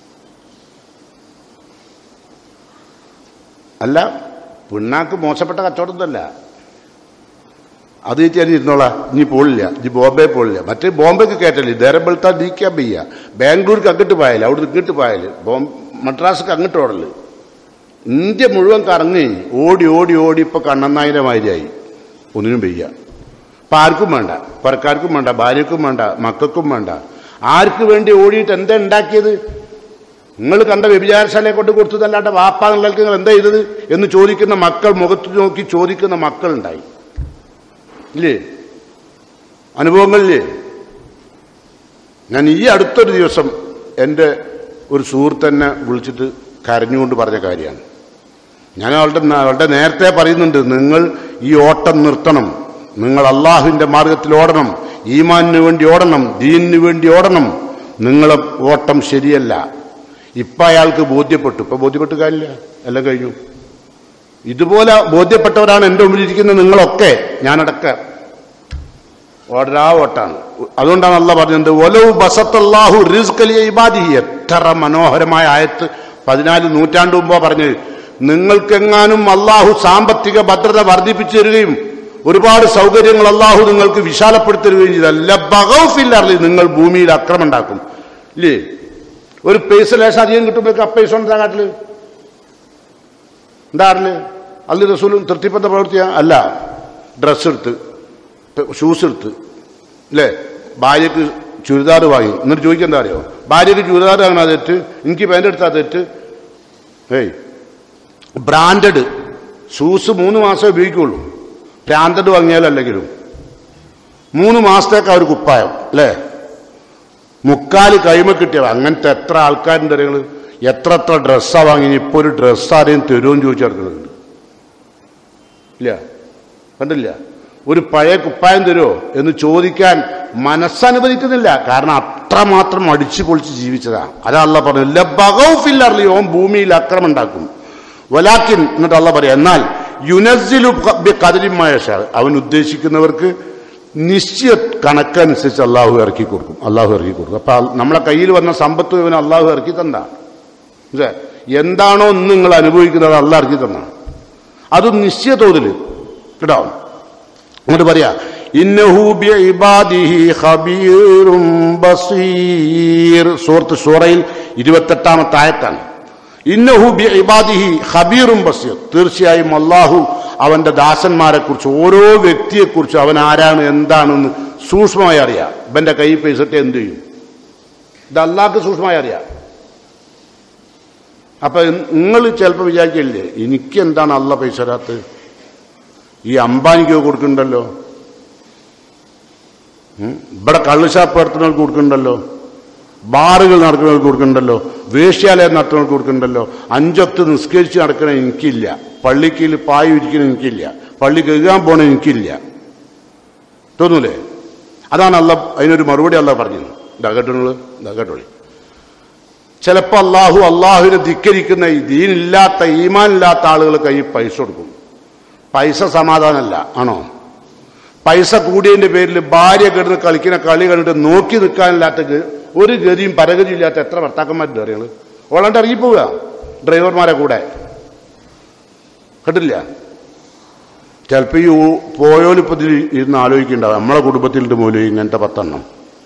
അല്ല പിണ്ണാക്ക് മോശപ്പെട്ട കച്ചവടമൊന്നുമല്ല അത് ഞാൻ ഇരുന്നോളാം ഇനി പോളില്ല ഇനി ബോംബെ പോളില്ല മറ്റേ ബോംബെക്ക് കയറ്റല്ലേ ദേരബെളുത്താ ഡീക്കാൻ വയ്യ ബാംഗ്ലൂർക്ക് അങ്ങോട്ട് പോയാല് അവിടെ ഇങ്ങോട്ട് പോയാല് ബോം മദ്രാസ്ക്ക് അങ്ങോട്ട് ഓടല് ഇന്ത്യ മുഴുവൻ കറങ്ങി ഓടി ഓടി ഓടി ഇപ്പൊ കണ്ണന്നായിരമാതിരിയായി ഒന്നിനും വയ്യ ഇപ്പൊ ആർക്കും വേണ്ട പുറക്കാർക്കും വേണ്ട ഭാര്യക്കും വേണ്ട മക്കൾക്കും വേണ്ട ആർക്ക് വേണ്ടി ഓടിയിട്ട് എന്താ ഉണ്ടാക്കിയത് നിങ്ങൾ കണ്ട വ്യഭിചാരശാലയെ കൊണ്ട് കൊടുത്തതല്ലാണ്ട് വാപ്പ എന്നുള്ളവർക്ക് നിങ്ങൾ എന്താ ചെയ്തത് എന്ന് ചോദിക്കുന്ന മക്കൾ മുഖത്ത് നോക്കി ചോദിക്കുന്ന മക്കളുണ്ടായി ഇല്ലേ അനുഭവങ്ങളില്ലേ ഞാൻ ഈ അടുത്തൊരു ദിവസം എൻ്റെ ഒരു സുഹൃത്തെന്നെ വിളിച്ചിട്ട് കരഞ്ഞുകൊണ്ട് പറഞ്ഞ കാര്യമാണ് ഞാൻ അവളുടെ അവളുടെ നേരത്തെ പറയുന്നുണ്ട് നിങ്ങൾ ഈ ഓട്ടം നിർത്തണം നിങ്ങൾ അള്ളാഹുവിൻ്റെ മാർഗത്തിൽ ഓടണം ഈമാനിന് വേണ്ടി ഓടണം ദീനിന് വേണ്ടി ഓടണം നിങ്ങളെ ഓട്ടം ശരിയല്ല ഇപ്പം അയാൾക്ക് ബോധ്യപ്പെട്ടു ഇപ്പം ബോധ്യപ്പെട്ട് കാര്യമില്ല എല്ലാം കഴിഞ്ഞു ഇതുപോലെ ബോധ്യപ്പെട്ടവരാണ് എൻ്റെ മുമ്പിലിരിക്കുന്ന നിങ്ങളൊക്കെ ഞാനടക്കം ഓടരാ ഓട്ടാണ് അതുകൊണ്ടാണ് അല്ല പറഞ്ഞത് ഒലവ് ബസത്തല്ലാഹു റിസ്കലിയ ഇബാദി എത്ര മനോഹരമായ ആയത്ത് പതിനാല് നൂറ്റാണ്ട് മുമ്പോ പറഞ്ഞത് നിങ്ങൾക്കെങ്ങാനും അള്ളാഹു സാമ്പത്തിക ഭദ്രത വർദ്ധിപ്പിച്ചു തരികയും ഒരുപാട് സൗകര്യങ്ങൾ അള്ളാഹു നിങ്ങൾക്ക് വിശാലപ്പെടുത്തരുകയും ചെയ്തല്ല ബഗൌഫില്ലറിൽ നിങ്ങൾ ഭൂമിയിൽ അക്രമം ഉണ്ടാക്കും ഇല്ലേ ഒരു പൈസ ലേശം അധികം കിട്ടുമ്പോഴേക്ക് ആ പൈസ ഉണ്ടാ കാട്ടില് എന്താ കാട്ടില് അള്ളി റസൂലും തൃപ്തിപ്പെട്ട പ്രവൃത്തിയാ അല്ല ഡ്രസ്സ് എടുത്ത് ഷൂസ് എടുത്ത് അല്ലേ ഭാര്യക്ക് ചുരിദാർ വാങ്ങി എന്നിട്ട് ചോദിക്കാൻ എന്താ അറിയോ ഭാര്യക്ക് ചുരിദാർ വാങ്ങണ തെറ്റ് എനിക്ക് പാൻ്റ് എടുത്താൽ തെറ്റ് ഏയ് ബ്രാൻഡഡ് ഷൂസ് മൂന്ന് മാസം ഉപയോഗിക്കുള്ളൂ ബ്രാൻഡഡ് വാങ്ങിയാലല്ലെങ്കിലും മൂന്ന് മാസത്തേക്ക് അവർ കുപ്പായം അല്ലേ മുക്കാല് കൈമ കിട്ടിയ അങ്ങനത്തെ എത്ര ആൾക്കാരുണ്ട് നിങ്ങൾ എത്ര എത്ര ഡ്രസ്സാ വാങ്ങി ഇപ്പോൾ ഒരു ഡ്രസ്സ് ആരെയും തരുമെന്ന് ചോദിച്ചെടുക്കുന്നുണ്ട് ഇല്ല കണ്ടില്ല ഒരു പഴയ കുപ്പായം തരുമോ എന്ന് ചോദിക്കാൻ മനസ്സനുവദിക്കുന്നില്ല കാരണം അത്രമാത്രം അടിച്ചു പൊളിച്ച് ജീവിച്ചതാ അതാ അല്ല പറഞ്ഞു ലബഗൌഫില്ലർലി ഓൻ ഭൂമിയിൽ അക്രമം ഉണ്ടാക്കും വലാക്കിൻ എന്നിട്ട് അല്ല പറയാം എന്നാൽ യുനസിലു കതിരിമായ അവൻ ഉദ്ദേശിക്കുന്നവർക്ക് നിശ്ചയ കണക്കനുസരിച്ച് അള്ളാഹു ഇറക്കി കൊടുക്കും അള്ളാഹു ഇറക്കി കൊടുക്കും അപ്പൊ നമ്മളെ കയ്യിൽ വന്ന സമ്പത്ത് ഇവന് അള്ളാഹു ഇറക്കി തന്ന എന്താണോ ഇന്ന് നിങ്ങൾ അനുഭവിക്കുന്നത് അള്ളാഹ് ഇറക്കി തന്ന അത് നിശ്ചയ തോതിൽ കേട്ടോ എന്നിട്ട് പറയാ ഇന്നഹു ബിഇബാദിഹി ഖബീറും ബസീർ സൂറത്ത് സൂറയിൽ ഇരുപത്തെട്ടാമത്തെ ആയത്താണ് ഇന്നഹു ബിഇബാദിഹി ഖബീറും ബസീർ തീർച്ചയായും അള്ളാഹു അവന്റെ ദാസന്മാരെ കുറിച്ച് ഓരോ വ്യക്തിയെക്കുറിച്ച് അവൻ ആരാണ് എന്താണെന്ന് സൂക്ഷ്മമായി അറിയാം ഇവന്റെ കൈ പൈസ ഇട്ട് എന്ത് ചെയ്യും ഇത് അള്ളാഹ്ക്ക് സൂക്ഷ്മമായി അറിയാം അപ്പൊ നിങ്ങൾ ചിലപ്പോൾ വിചാരിക്കില്ലേ എനിക്ക് എന്താണ് അല്ല പൈസ തരാത്തത് ഈ അംബാനിക്ക് കൊടുക്കുന്നുണ്ടല്ലോ ഉം? ഇവിടെ കള്ളുഷാപ്പ് നടത്തുന്നവർക്ക് കൊടുക്കുന്നുണ്ടല്ലോ ബാറുകൾ നടക്കുന്നവർക്ക് കൊടുക്കുന്നുണ്ടല്ലോ വേശ്യാലയം നടത്തുന്നവർക്ക് കൊടുക്കുന്നുണ്ടല്ലോ അഞ്ചൊത്ത് നിസ്കരിച്ച് നടക്കണ എനിക്കില്ല പള്ളിക്കീൽ പായ ഇരിക്കണ എനിക്കില്ല പള്ളി കഴുകാൻ പോണ എനിക്കില്ല തോന്നൂലേ അതാണ് അല്ല അതിനൊരു മറുപടി അല്ല പറഞ്ഞത് ഇതാ കേട്ടോ നിങ്ങൾ ഇതാ കേട്ടോളി ചിലപ്പോൾ അള്ളാഹു അള്ളാഹുവിനെ ധിക്കരിക്കുന്ന ഈ ദീനില്ലാത്ത ഈമാനില്ലാത്ത ആളുകൾ കയ്യിൽ പൈസ കൊടുക്കും പൈസ സമാധാനമല്ല ആണോ പൈസ കൂടിയതിന്റെ പേരിൽ ഭാര്യ കിടന്ന് കളിക്കുന്ന കളി കണ്ടിട്ട് നോക്കി നിൽക്കാനില്ലാത്ത ഗ- ഒരു ഗതിയും പരഗതിയും ഇല്ലാത്ത എത്ര ഭർത്താക്കന്മാരുണ്ട് അറിയാൾ ഓളാണ്ട് ഇറങ്ങിപ്പോവുക ഡ്രൈവർമാരെ കൂടെ കേട്ടില്ല ചിലപ്പോൾ ഈ ഊ- പോയോലിപ്പോ ഇതിൽ ഇരുന്ന് ആലോചിക്കുന്നുണ്ടാവും നമ്മളെ കുടുംബത്തിലുണ്ട് മൂലം ഇങ്ങനത്തെ പത്തെണ്ണം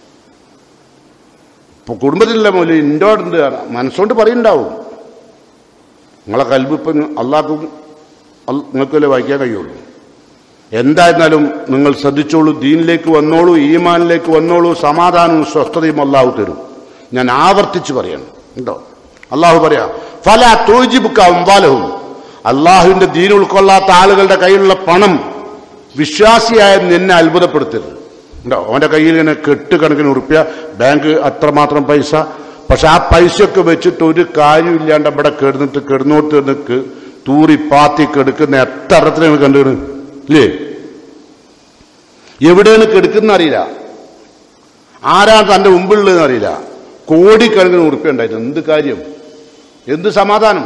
ഇപ്പൊ കുടുംബത്തിലുള്ള മൂലം ഇൻ്റോടുണ്ട് മനസ്സുകൊണ്ട് പറയുന്നുണ്ടാവും നിങ്ങളെ കൽബ് ഇപ്പം അള്ളാഹ്ക്കും അൽ- നിങ്ങൾക്കല്ലേ വായിക്കാൻ കഴിയുള്ളൂ എന്തായിരുന്നാലും നിങ്ങൾ ശ്രദ്ധിച്ചോളൂ ദീനിലേക്ക് വന്നോളൂ ഈമാനിലേക്ക് വന്നോളൂ സമാധാനവും സ്വസ്ഥതയും അള്ളാഹു തരും ഞാൻ ആവർത്തിച്ച് പറയണം ഉണ്ടോ അള്ളാഹു പറയാ ഫല തോജിബുക്ക അമ്പാലവും അള്ളാഹുവിന്റെ ദീൻ ഉൾക്കൊള്ളാത്ത ആളുകളുടെ കയ്യിലുള്ള പണം വിശ്വാസിയായ നിന്നെ അത്ഭുതപ്പെടുത്തരുത് ഉണ്ടോ അവന്റെ കയ്യിൽ ഇങ്ങനെ കെട്ടുകണക്കിന് ഉറുപ്പ്യ ബാങ്ക് അത്രമാത്രം പൈസ പക്ഷെ ആ പൈസയൊക്കെ വെച്ചിട്ട് ഒരു കാര്യമില്ലാണ്ട് ഇവിടെ കിടന്നിട്ട് കിടന്നോട്ട് നിൽക്ക് തൂറി പാത്തി കെടുക്കുന്ന എത്ര എണ്ണത്തിനാണ് കണ്ടുകണ് ഇല്ലേ എവിടെയാണ് കെടുക്കുന്ന അറിയില്ല ആരാണ് തന്റെ മുമ്പിലുള്ളതെന്ന് അറിയില്ല കോടിക്കണക്കിന് ഉറുപ്പ്യ ഉണ്ടായിരുന്നു എന്ത് കാര്യം എന്ത് സമാധാനം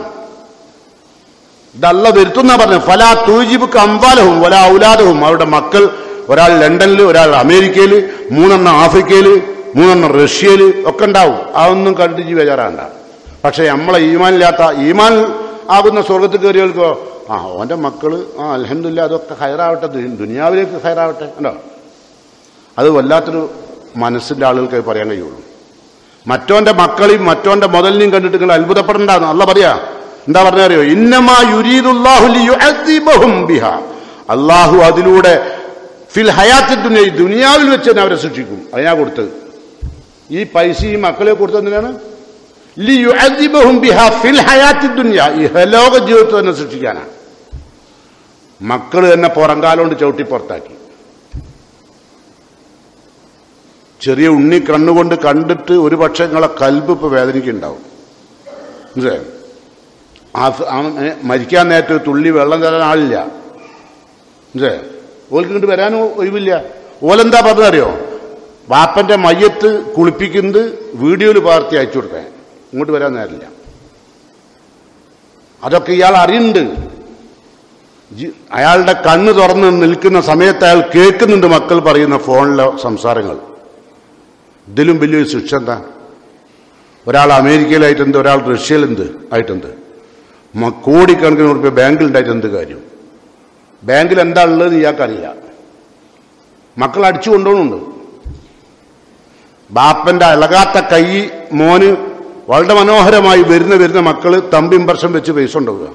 ഇതല്ല വരുത്തുന്ന പറഞ്ഞു ഫല തൂജിബുക്ക് അമ്പാലവും ഒല ഔലാദവും അവരുടെ മക്കൾ ഒരാൾ ലണ്ടനിൽ ഒരാൾ അമേരിക്കയിൽ മൂന്നെണ്ണം ആഫ്രിക്കയിൽ മൂന്നെണ്ണം റഷ്യയിൽ ഒക്കെ ഉണ്ടാവും അതൊന്നും കണ്ടിട്ട് ബേജാറാണ്ട പക്ഷെ നമ്മളെ ഈമാനില്ലാത്ത ഈമാൻ ആകുന്ന സ്വർഗത്തിൽ കയറിയവർക്കോ ആ ഓന്റെ മക്കള് ആ അലഹമില്ല അതൊക്കെ ഹയറാവട്ടെ ദു- ദുനിയാവിലേക്ക് ഹയറാവട്ടെ ഉണ്ടോ അത് വല്ലാത്തൊരു മനസ്സിന്റെ ആളുകൾക്ക് അത് പറയാൻ കഴിയുള്ളൂ മറ്റോന്റെ മക്കളെയും മറ്റോന്റെ മുതലിനെയും കണ്ടിട്ട് നിങ്ങൾ അത്ഭുതപ്പെടണ്ടെന്ന് അല്ല പറയാ എന്താ പറഞ്ഞറിയോ ഇന്നമാ യുരീദുല്ലാഹു ലിയുഅദ്ദിബഹും ബിഹ അള്ളാഹു അതിലൂടെ ഫിൽ ഹയാത്തി ദുനിയ ഈ ദുനിയാവിൽ വെച്ച് തന്നെ അവരെ ശിക്ഷിക്കും അതിനാ കൊടുത്തത് ഈ പൈസ ഈ മക്കളെ കൊടുത്തത് എന്തിനാണ് ലിയുഅദ്ദിബഹും ബിഹ ഫിൽ ഹയാത്തി ദുനിയ ഈ ഹലോക ജീവിതത്തിൽ തന്നെ സൃഷ്ടിക്കാനാണ് മക്കൾ തന്നെ പുറങ്കാലോണ്ട് ചവിട്ടി പുറത്താക്കി ചെറിയ ഉണ്ണി കണ്ണുകൊണ്ട് കണ്ടിട്ട് ഒരു പക്ഷേ നിങ്ങളെ കൽബ് ഇപ്പൊ വേദനിക്കുന്നുണ്ടാവും മനസ്സിലായോ? ആ ഫ്- ആ ഏ, മരിക്കാൻ നേരത്തെ തുള്ളി വെള്ളം തരാൻ ആളില്ല മനസ്സിലായോ? ഓൽക്ക് ഇങ്ങോട്ട് വരാനും ഒഴിവില്ല ഓലെന്താ പറഞ്ഞറിയോ വാപ്പന്റെ മയ്യത്ത് കുളിപ്പിക്കുന്നത് വീഡിയോയിൽ പകർത്തി അയച്ചു കൊടുക്കാൻ ഇങ്ങോട്ട് വരാൻ നേരമില്ല അതൊക്കെ ഇയാൾ അറിയുന്നുണ്ട് ജി- അയാളുടെ കണ്ണ് തുറന്ന് നിൽക്കുന്ന സമയത്ത് അയാൾ കേൾക്കുന്നുണ്ട് മക്കൾ പറയുന്ന ഫോണിലെ സംസാരങ്ങൾ ഇതിലും വലിയൊരു ശിക്ഷ എന്താ ഒരാൾ അമേരിക്കയിലായിട്ടുണ്ട് ഒരാൾ റഷ്യയിലെന്ത് ആയിട്ടുണ്ട് മ- കോടിക്കണക്കിന് ഉറുപ്പ്യ ബാങ്കിൽ ഉണ്ടായിട്ട് എന്ത് കാര്യം ബാങ്കിൽ എന്താ ഉള്ളത് ഇയാൾക്കറിയില്ല മക്കൾ അടിച്ചു കൊണ്ടുപോകുന്നുണ്ട് ബാപ്പന്റെ ഇളകാത്ത കൈ മോന് വളരെ മനോഹരമായി വരുന്ന വരുന്ന മക്കള് തമ്പിമ്പർഷം വെച്ച് പൈസ കൊണ്ടുപോവുക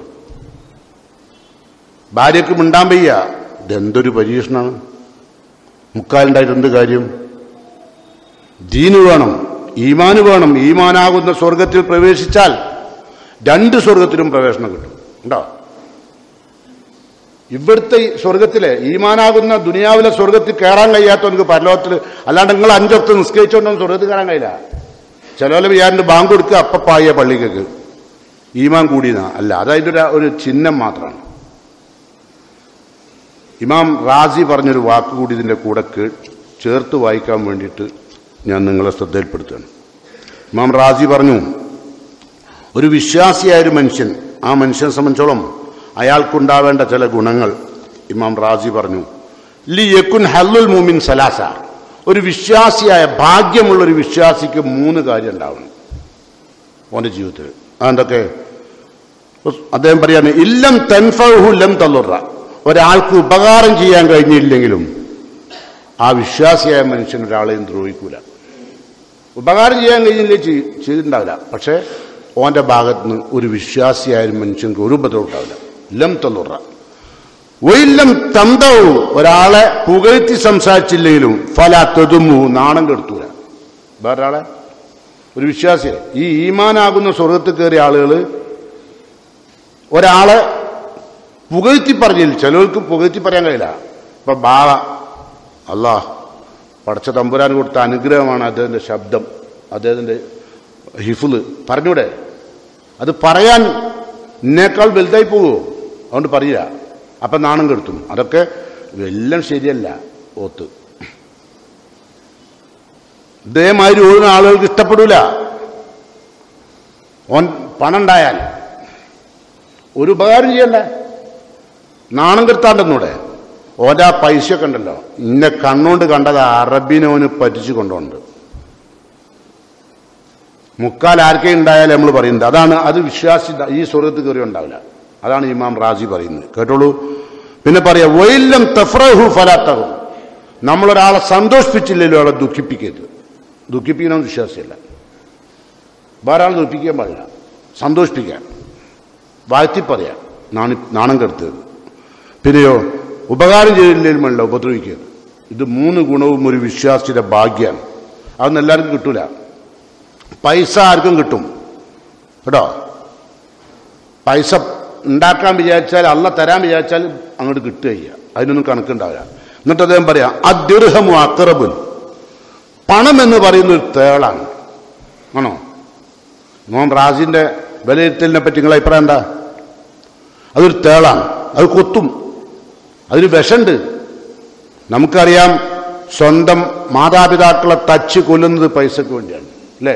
ഭാര്യക്ക് മിണ്ടാൻ വയ്യ ഇതെന്തൊരു പരീക്ഷണമാണ് മുക്കാലുണ്ടായിട്ട് എന്ത് കാര്യം ദീന് വേണം ഈമാന് വേണം ഈമാനാകുന്ന സ്വർഗത്തിൽ പ്രവേശിച്ചാൽ രണ്ട് സ്വർഗത്തിലും പ്രവേശനം കിട്ടും ഉണ്ടോ ഇവിടുത്തെ ഈ സ്വർഗത്തിലെ ഈമാനാകുന്ന ദുനിയാവിലെ സ്വർഗത്തിൽ കയറാൻ കഴിയാത്തവർക്ക് പരലോകത്തിൽ അല്ലാണ്ട് നിങ്ങൾ അഞ്ചൊക്കെ നിസ്കരിച്ചുകൊണ്ടൊന്നും സ്വർഗത്തിൽ കയറാൻ കഴിയില്ല ചിലവരെ വിചാരിന്റെ ബാങ്ക് കൊടുക്കുക അപ്പപ്പായ പള്ളിക്കൊക്കെ ഈമാൻ കൂടിയെന്നാ അല്ല അതതിൻ്റെ ഒരു ഒരു ചിഹ്നം മാത്രമാണ് ഇമാം റാസി പറഞ്ഞൊരു വാക്ക് കൂടി ഇതിൻ്റെ കൂടെ കേ- ചേർത്ത് വായിക്കാൻ വേണ്ടിയിട്ട് ഞാൻ നിങ്ങളെ ശ്രദ്ധയിൽപ്പെടുത്തുകയാണ് ഇമാം റാസി പറഞ്ഞു ഒരു വിശ്വാസിയായ ഒരു മനുഷ്യൻ ആ മനുഷ്യനെ സംബന്ധിച്ചോളം അയാൾക്കുണ്ടാവേണ്ട ചില ഗുണങ്ങൾ ഇമാം റാസി പറഞ്ഞു ലി യക്കുൻ ഹല്ലുൽ മൂമിൻ സലാസ ഒരു വിശ്വാസിയായ ഭാഗ്യമുള്ള ഒരു വിശ്വാസിക്ക് മൂന്ന് കാര്യം ഉണ്ടാവണം ഓന്റെ ജീവിതത്തിൽ അതെന്തൊക്കെ അദ്ദേഹം പറയാണ് ഇല്ലം തൻഫഹു ലം തള്ളുറ ഒരാൾക്ക് ഉപകാരം ചെയ്യാൻ കഴിഞ്ഞില്ലെങ്കിലും ആ വിശ്വാസിയായ മനുഷ്യൻ ഒരാളെയും ദ്രോഹിക്കൂല ഉപകാരം ചെയ്യാൻ കഴിഞ്ഞില്ലേ ചെയ്- ചെയ്തിട്ടുണ്ടാവില്ല പക്ഷേ ഓന്റെ ഭാഗത്ത് നിന്ന് ഒരു വിശ്വാസിയായ ഒരു മനുഷ്യർക്ക് ഒരു ഉപദ്രവം ഉണ്ടാവില്ല ലം തന്നുറ ഒയില്ലം തന്തവും ഒരാളെ പുകഴ്ത്തി സംസാരിച്ചില്ലെങ്കിലും ഫല തെതുമു നാണം കെടുത്തൂല വേറൊരാളെ ഒരു വിശ്വാസിയെ ഈ ഈമാനാകുന്ന സ്വർഗത്തിൽ കയറിയ ആളുകൾ ഒരാളെ പുകഴ്ത്തി പറഞ്ഞില്ല ചിലർക്ക് പുകഴ്ത്തി പറയാൻ കഴിയില്ല ഇപ്പൊ ബാള അല്ലാ പടച്ച തമ്പുരാൻ കൊടുത്ത അനുഗ്രഹമാണ് അദ്ദേഹത്തിന്റെ ശബ്ദം അദ്ദേഹത്തിന്റെ ഹിഫുല് പറഞ്ഞൂടെ അത് പറയാൻ എന്നേക്കാൾ വലുതായി പോകുമോ അതുകൊണ്ട് പറയുക അപ്പൊ നാണം കെടുത്തും അതൊക്കെ എല്ലാം ശരിയല്ല ഓത്ത് ഇതേമാതിരി ഓടുന്ന ആളുകൾക്ക് ഇഷ്ടപ്പെടൂല ഓൻ പണം ഉണ്ടായാൽ ഒരു ഉപകാരം ചെയ്യണ്ട നാണം കെടുത്താണ്ടെന്നൂടെ ഓൻ്റെ ആ പൈസയൊക്കെ ഉണ്ടല്ലോ ഇന്നെ കണ്ണുകൊണ്ട് കണ്ടത് അറബിനോന് പറ്റിച്ചു കൊണ്ടുണ്ട് മുക്കാൽ ആർക്കേ ഉണ്ടായാലും നമ്മൾ പറയുന്നത് അതാണ് അത് വിശ്വാസി ഈ സ്വർഗത്ത് കയറി ഉണ്ടാവില്ല അതാണ് ഇമാം റാജി പറയുന്നത് കേട്ടോളൂ പിന്നെ പറയാ വൈലം തഫ്രഹു ഫലാത്തഹു നമ്മളൊരാളെ സന്തോഷിപ്പിച്ചില്ലല്ലോ അവളെ ദുഃഖിപ്പിക്കരുത് ദുഃഖിപ്പിക്കണമെന്ന് വിശ്വാസമില്ല വേറെ ആൾ ദുഃഖിക്കാൻ പാടില്ല സന്തോഷിപ്പിക്കാൻ വാഴ്ത്തി പറയാം നാണി നാണം കെടുത്തത് പിന്നെയോ ഉപകാരം ചെയ്തില്ലെങ്കിലും വേണ്ട ഉപദ്രവിക്കരുത് ഇത് മൂന്ന് ഗുണവും ഒരു വിശ്വാസിയുടെ ഭാഗ്യമാണ് അതൊന്നും എല്ലാവർക്കും കിട്ടൂല പൈസ ആർക്കും കിട്ടും കേട്ടോ പൈസ ഉണ്ടാക്കാൻ വിചാരിച്ചാൽ അല്ല തരാൻ വിചാരിച്ചാൽ അങ്ങോട്ട് കിട്ടുകയ്യ അതിനൊന്നും കണക്കുണ്ടാവില്ല എന്നിട്ട് അദ്ദേഹം പറയാം അദ്യുർഹമു അക്രബുൻ പണം എന്ന് പറയുന്ന ഒരു തേളാണ് ആണോ മോൻ റാസിന്റെ വിലയിരുത്തലിനെ പറ്റി നിങ്ങളെ അഭിപ്രായം എന്താ അതൊരു തേളാണ് അത് കൊത്തും അതിന് വിഷണ്ട് നമുക്കറിയാം സ്വന്തം മാതാപിതാക്കളെ തച്ച് കൊല്ലുന്നത് പൈസക്ക് വേണ്ടിയാണ് അല്ലേ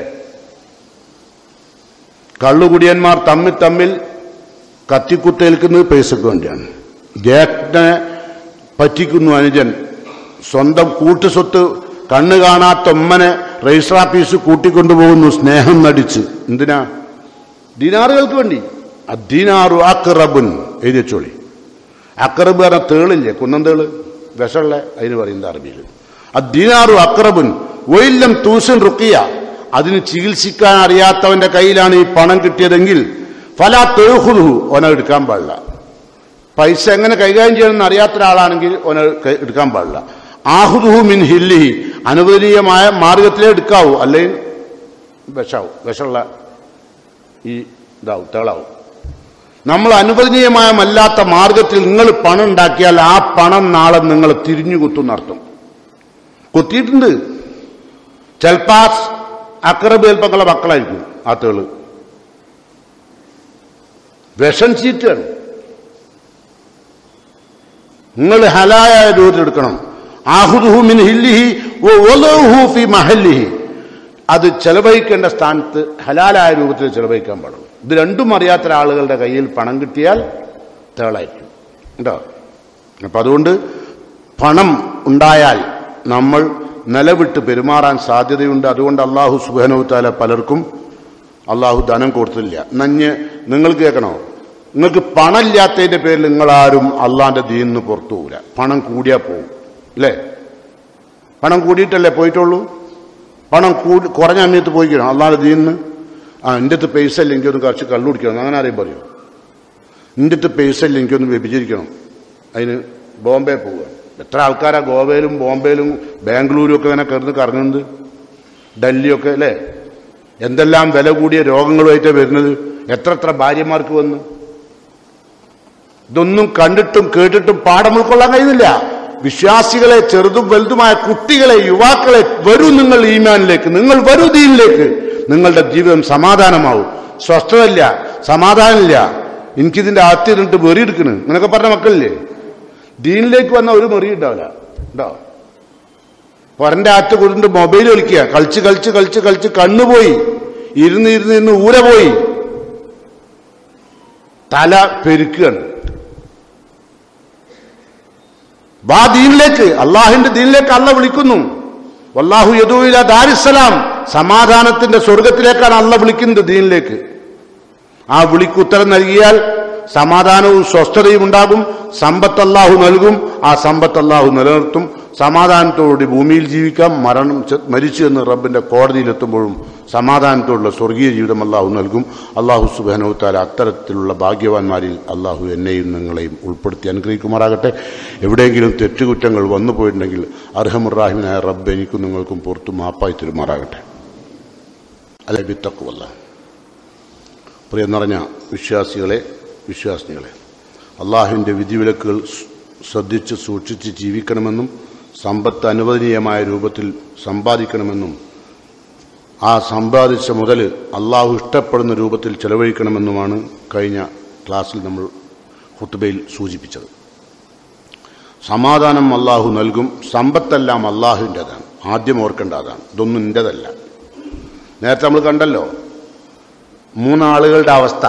കള്ളുകുടിയന്മാർ തമ്മിൽ തമ്മിൽ കത്തിക്കുത്തേൽക്കുന്നത് പൈസക്ക് വേണ്ടിയാണ് ജ്യേഷ്ഠനെ പറ്റിക്കുന്നു അനുജൻ സ്വന്തം കൂട്ടുസ്വത്ത് കണ്ണ് കാണാത്ത ഉമ്മനെ രജിസ്റ്റർ ഓഫീസ് കൂട്ടിക്കൊണ്ടുപോകുന്നു സ്നേഹം നടിച്ച് എന്തിനാ ദിനാറുകൾക്ക് വേണ്ടി അദ്ദീനാറു അക്റബുൻ എഴുതി വെച്ചോളി അക്രബ് പറഞ്ഞ തേളില്ലേ കുന്നന്തേള് വിഷമുള്ള അതിന് പറയുന്നത് അറബിയിൽ അദ്ദീനാറു അക്രബുൻ ഒയില്ലം തൂസൻ റുക്കിയ അതിന് ചികിത്സിക്കാൻ അറിയാത്തവന്റെ കയ്യിലാണ് ഈ പണം കിട്ടിയതെങ്കിൽ ഫലാ തെഴുഹുദു ഓന എടുക്കാൻ പാടില്ല പൈസ എങ്ങനെ കൈകാര്യം ചെയ്യണമെന്ന് അറിയാത്ത ഒരാളാണെങ്കിൽ ഓന കൈ- എടുക്കാൻ പാടില്ല ആഹുദുഹു മിൻ ഹില്ലിഹി അനുവദനീയമായ മാർഗത്തിലേ എടുക്കാവൂ അല്ലെങ്കിൽ വിഷാവും വിഷമുള്ള ഈ ഇതാവും തേളാവും നമ്മൾ അനുവദനീയമായമല്ലാത്ത മാർഗത്തിൽ നിങ്ങൾ പണം ഉണ്ടാക്കിയാൽ ആ പണം നാളെ നിങ്ങൾ തിരിഞ്ഞു കുത്തുന്നർത്ഥം കുത്തിയിട്ടുണ്ട് ചിലപ്പോ അക്രബ് ചിലപ്പങ്ങളെ മക്കളായിരിക്കും ആ തേള് വിഷം ചീറ്റാണ് നിങ്ങൾ ഹലായ രൂപത്തിൽ എടുക്കണം ആഹുദുഹു മിൻ ഹില്ലിഹി വലൗഹു ഫി മഹല്ലിഹി അത് ചെലവഴിക്കേണ്ട സ്ഥാനത്ത് ഹലാലായ രൂപത്തിൽ ചെലവഴിക്കാൻ പാടുള്ളൂ ഇത് രണ്ടും അറിയാത്ത ആളുകളുടെ കയ്യിൽ പണം കിട്ടിയാൽ തേളായിരിക്കും കേട്ടോ അപ്പം അതുകൊണ്ട് പണം ഉണ്ടായാൽ നമ്മൾ നിലവിട്ട് പെരുമാറാൻ സാധ്യതയുണ്ട് അതുകൊണ്ട് അള്ളാഹു സുബാനവുത്താല പലർക്കും അള്ളാഹു ധനം കൊടുത്തില്ല നഞ്ഞ് നിങ്ങൾ കേൾക്കണോ നിങ്ങൾക്ക് പണമില്ലാത്തതിന്റെ പേരിൽ നിങ്ങളാരും അള്ളാന്റെ ദീന്ന് പുറത്തു പോകില്ല പണം കൂടിയാൽ പോകും അല്ലേ പണം കൂടിയിട്ടല്ലേ പോയിട്ടുള്ളൂ പണം കൂടി കുറഞ്ഞ സമയത്ത് പോയിക്കണം അള്ളാന്റെ ദീന്ന് ആ എൻ്റെ അടുത്ത് പൈസ ഇല്ല എനിക്കൊന്ന് കുറച്ച് കള്ളു കുടിക്കണം അങ്ങനെ ആരെയും പറയും എൻ്റെ അടുത്ത് പൈസ ഇല്ല എനിക്കൊന്ന് വ്യഭിചരിക്കണം അതിന് ബോംബെ പോവുക എത്ര ആൾക്കാരാ ഗോവയിലും ബോംബെയിലും ബാംഗ്ലൂരും ഒക്കെ ഇങ്ങനെ കിടന്ന് കറങ്ങുന്നത് ഡൽഹിയൊക്കെ അല്ലേ എന്തെല്ലാം വില കൂടിയ രോഗങ്ങളുമായിട്ടാണ് വരുന്നത് എത്ര എത്ര ഭാര്യമാർക്ക് വന്നു ഇതൊന്നും കണ്ടിട്ടും കേട്ടിട്ടും പാഠം ഉൾക്കൊള്ളാൻ കഴിയുന്നില്ല വിശ്വാസികളെ ചെറുതും വലുതുമായ കുട്ടികളെ യുവാക്കളെ വരൂ നിങ്ങൾ ഈമാനിലേക്ക് നിങ്ങൾ വരൂ ദീനിലേക്ക് നിങ്ങളുടെ ജീവിതം സമാധാനമാവും സ്വസ്ഥതയില്ല സമാധാനമില്ല എനിക്കിതിന്റെ അകത്ത് ഇരുന്നിട്ട് വെറിയെടുക്കണ് നിനക്ക് പറഞ്ഞ മക്കളില്ലേ ദീനിലേക്ക് വന്ന ഒരു മെറി ഉണ്ടാവില്ല ഉണ്ടോ പൊരന്റെ അകത്ത് കുറിന്റെ മൊബൈൽ കളിക്കുക കളിച്ച് കളിച്ച് കളിച്ച് കളിച്ച് കണ്ണുപോയി ഇരുന്ന് ഇരുന്ന് ഇരുന്ന് ഊര പോയി തല പെരുക്കുകയാണ് വാ ദീനിലേക്ക് അള്ളാഹിന്റെ ദീനിലേക്ക് അല്ല വിളിക്കുന്നു വല്ലാഹു യദൂല ദാരിസലാം സമാധാനത്തിന്റെ സ്വർഗത്തിലേക്കാണ് അല്ല വിളിക്കുന്നത് ദീനിലേക്ക് ആ വിളിക്ക് ഉത്തരം നൽകിയാൽ സമാധാനവും സ്വസ്ഥതയും ഉണ്ടാകും സമ്പത്ത് അല്ലാഹു നൽകും ആ സമ്പത്ത് അല്ലാഹു നിലനിർത്തും സമാധാനത്തോടുകൂടി ഭൂമിയിൽ ജീവിക്കാം മരണം ചെ- മരിച്ചു എന്ന് റബ്ബിന്റെ കോടതിയിലെത്തുമ്പോഴും സമാധാനത്തോടുള്ള സ്വർഗീയ ജീവിതം അള്ളാഹു നൽകും അള്ളാഹു സുബാനോത്താല അത്തരത്തിലുള്ള ഭാഗ്യവാന്മാരിൽ അള്ളാഹു എന്നെയും നിങ്ങളെയും ഉൾപ്പെടുത്തി അനുഗ്രഹിക്കുമാറാകട്ടെ എവിടെയെങ്കിലും തെറ്റുകുറ്റങ്ങൾ വന്നു പോയിട്ടുണ്ടെങ്കിൽ അർഹമുറാഹിമിനായ റബ്ബ് എനിക്കും നിങ്ങൾക്കും പുറത്തു മാപ്പായി തരുമാറാകട്ടെ അല്ലെ വിത്തക്കുവല്ല പ്രിയം നിറഞ്ഞ വിശ്വാസികളെ വിശ്വാസിനികളെ അള്ളാഹുവിൻ്റെ വിധിവിലക്കുകൾ സ് ശ്രദ്ധിച്ച് സൂക്ഷിച്ച് ജീവിക്കണമെന്നും സമ്പത്ത് അനുവദനീയമായ രൂപത്തിൽ സമ്പാദിക്കണമെന്നും ആ സമ്പാദിച്ച മുതൽ അള്ളാഹു ഇഷ്ടപ്പെടുന്ന രൂപത്തിൽ ചെലവഴിക്കണമെന്നുമാണ് കഴിഞ്ഞ ക്ലാസ്സിൽ നമ്മൾ ഹുത്തുബയിൽ സൂചിപ്പിച്ചത് സമാധാനം അള്ളാഹു നൽകും സമ്പത്തെല്ലാം അള്ളാഹുവിൻ്റെതാണ് ആദ്യം ഓർക്കേണ്ട അതാണ് ഇതൊന്നും എൻ്റെതല്ല നേരത്തെ നമ്മൾ കണ്ടല്ലോ മൂന്നാളുകളുടെ അവസ്ഥ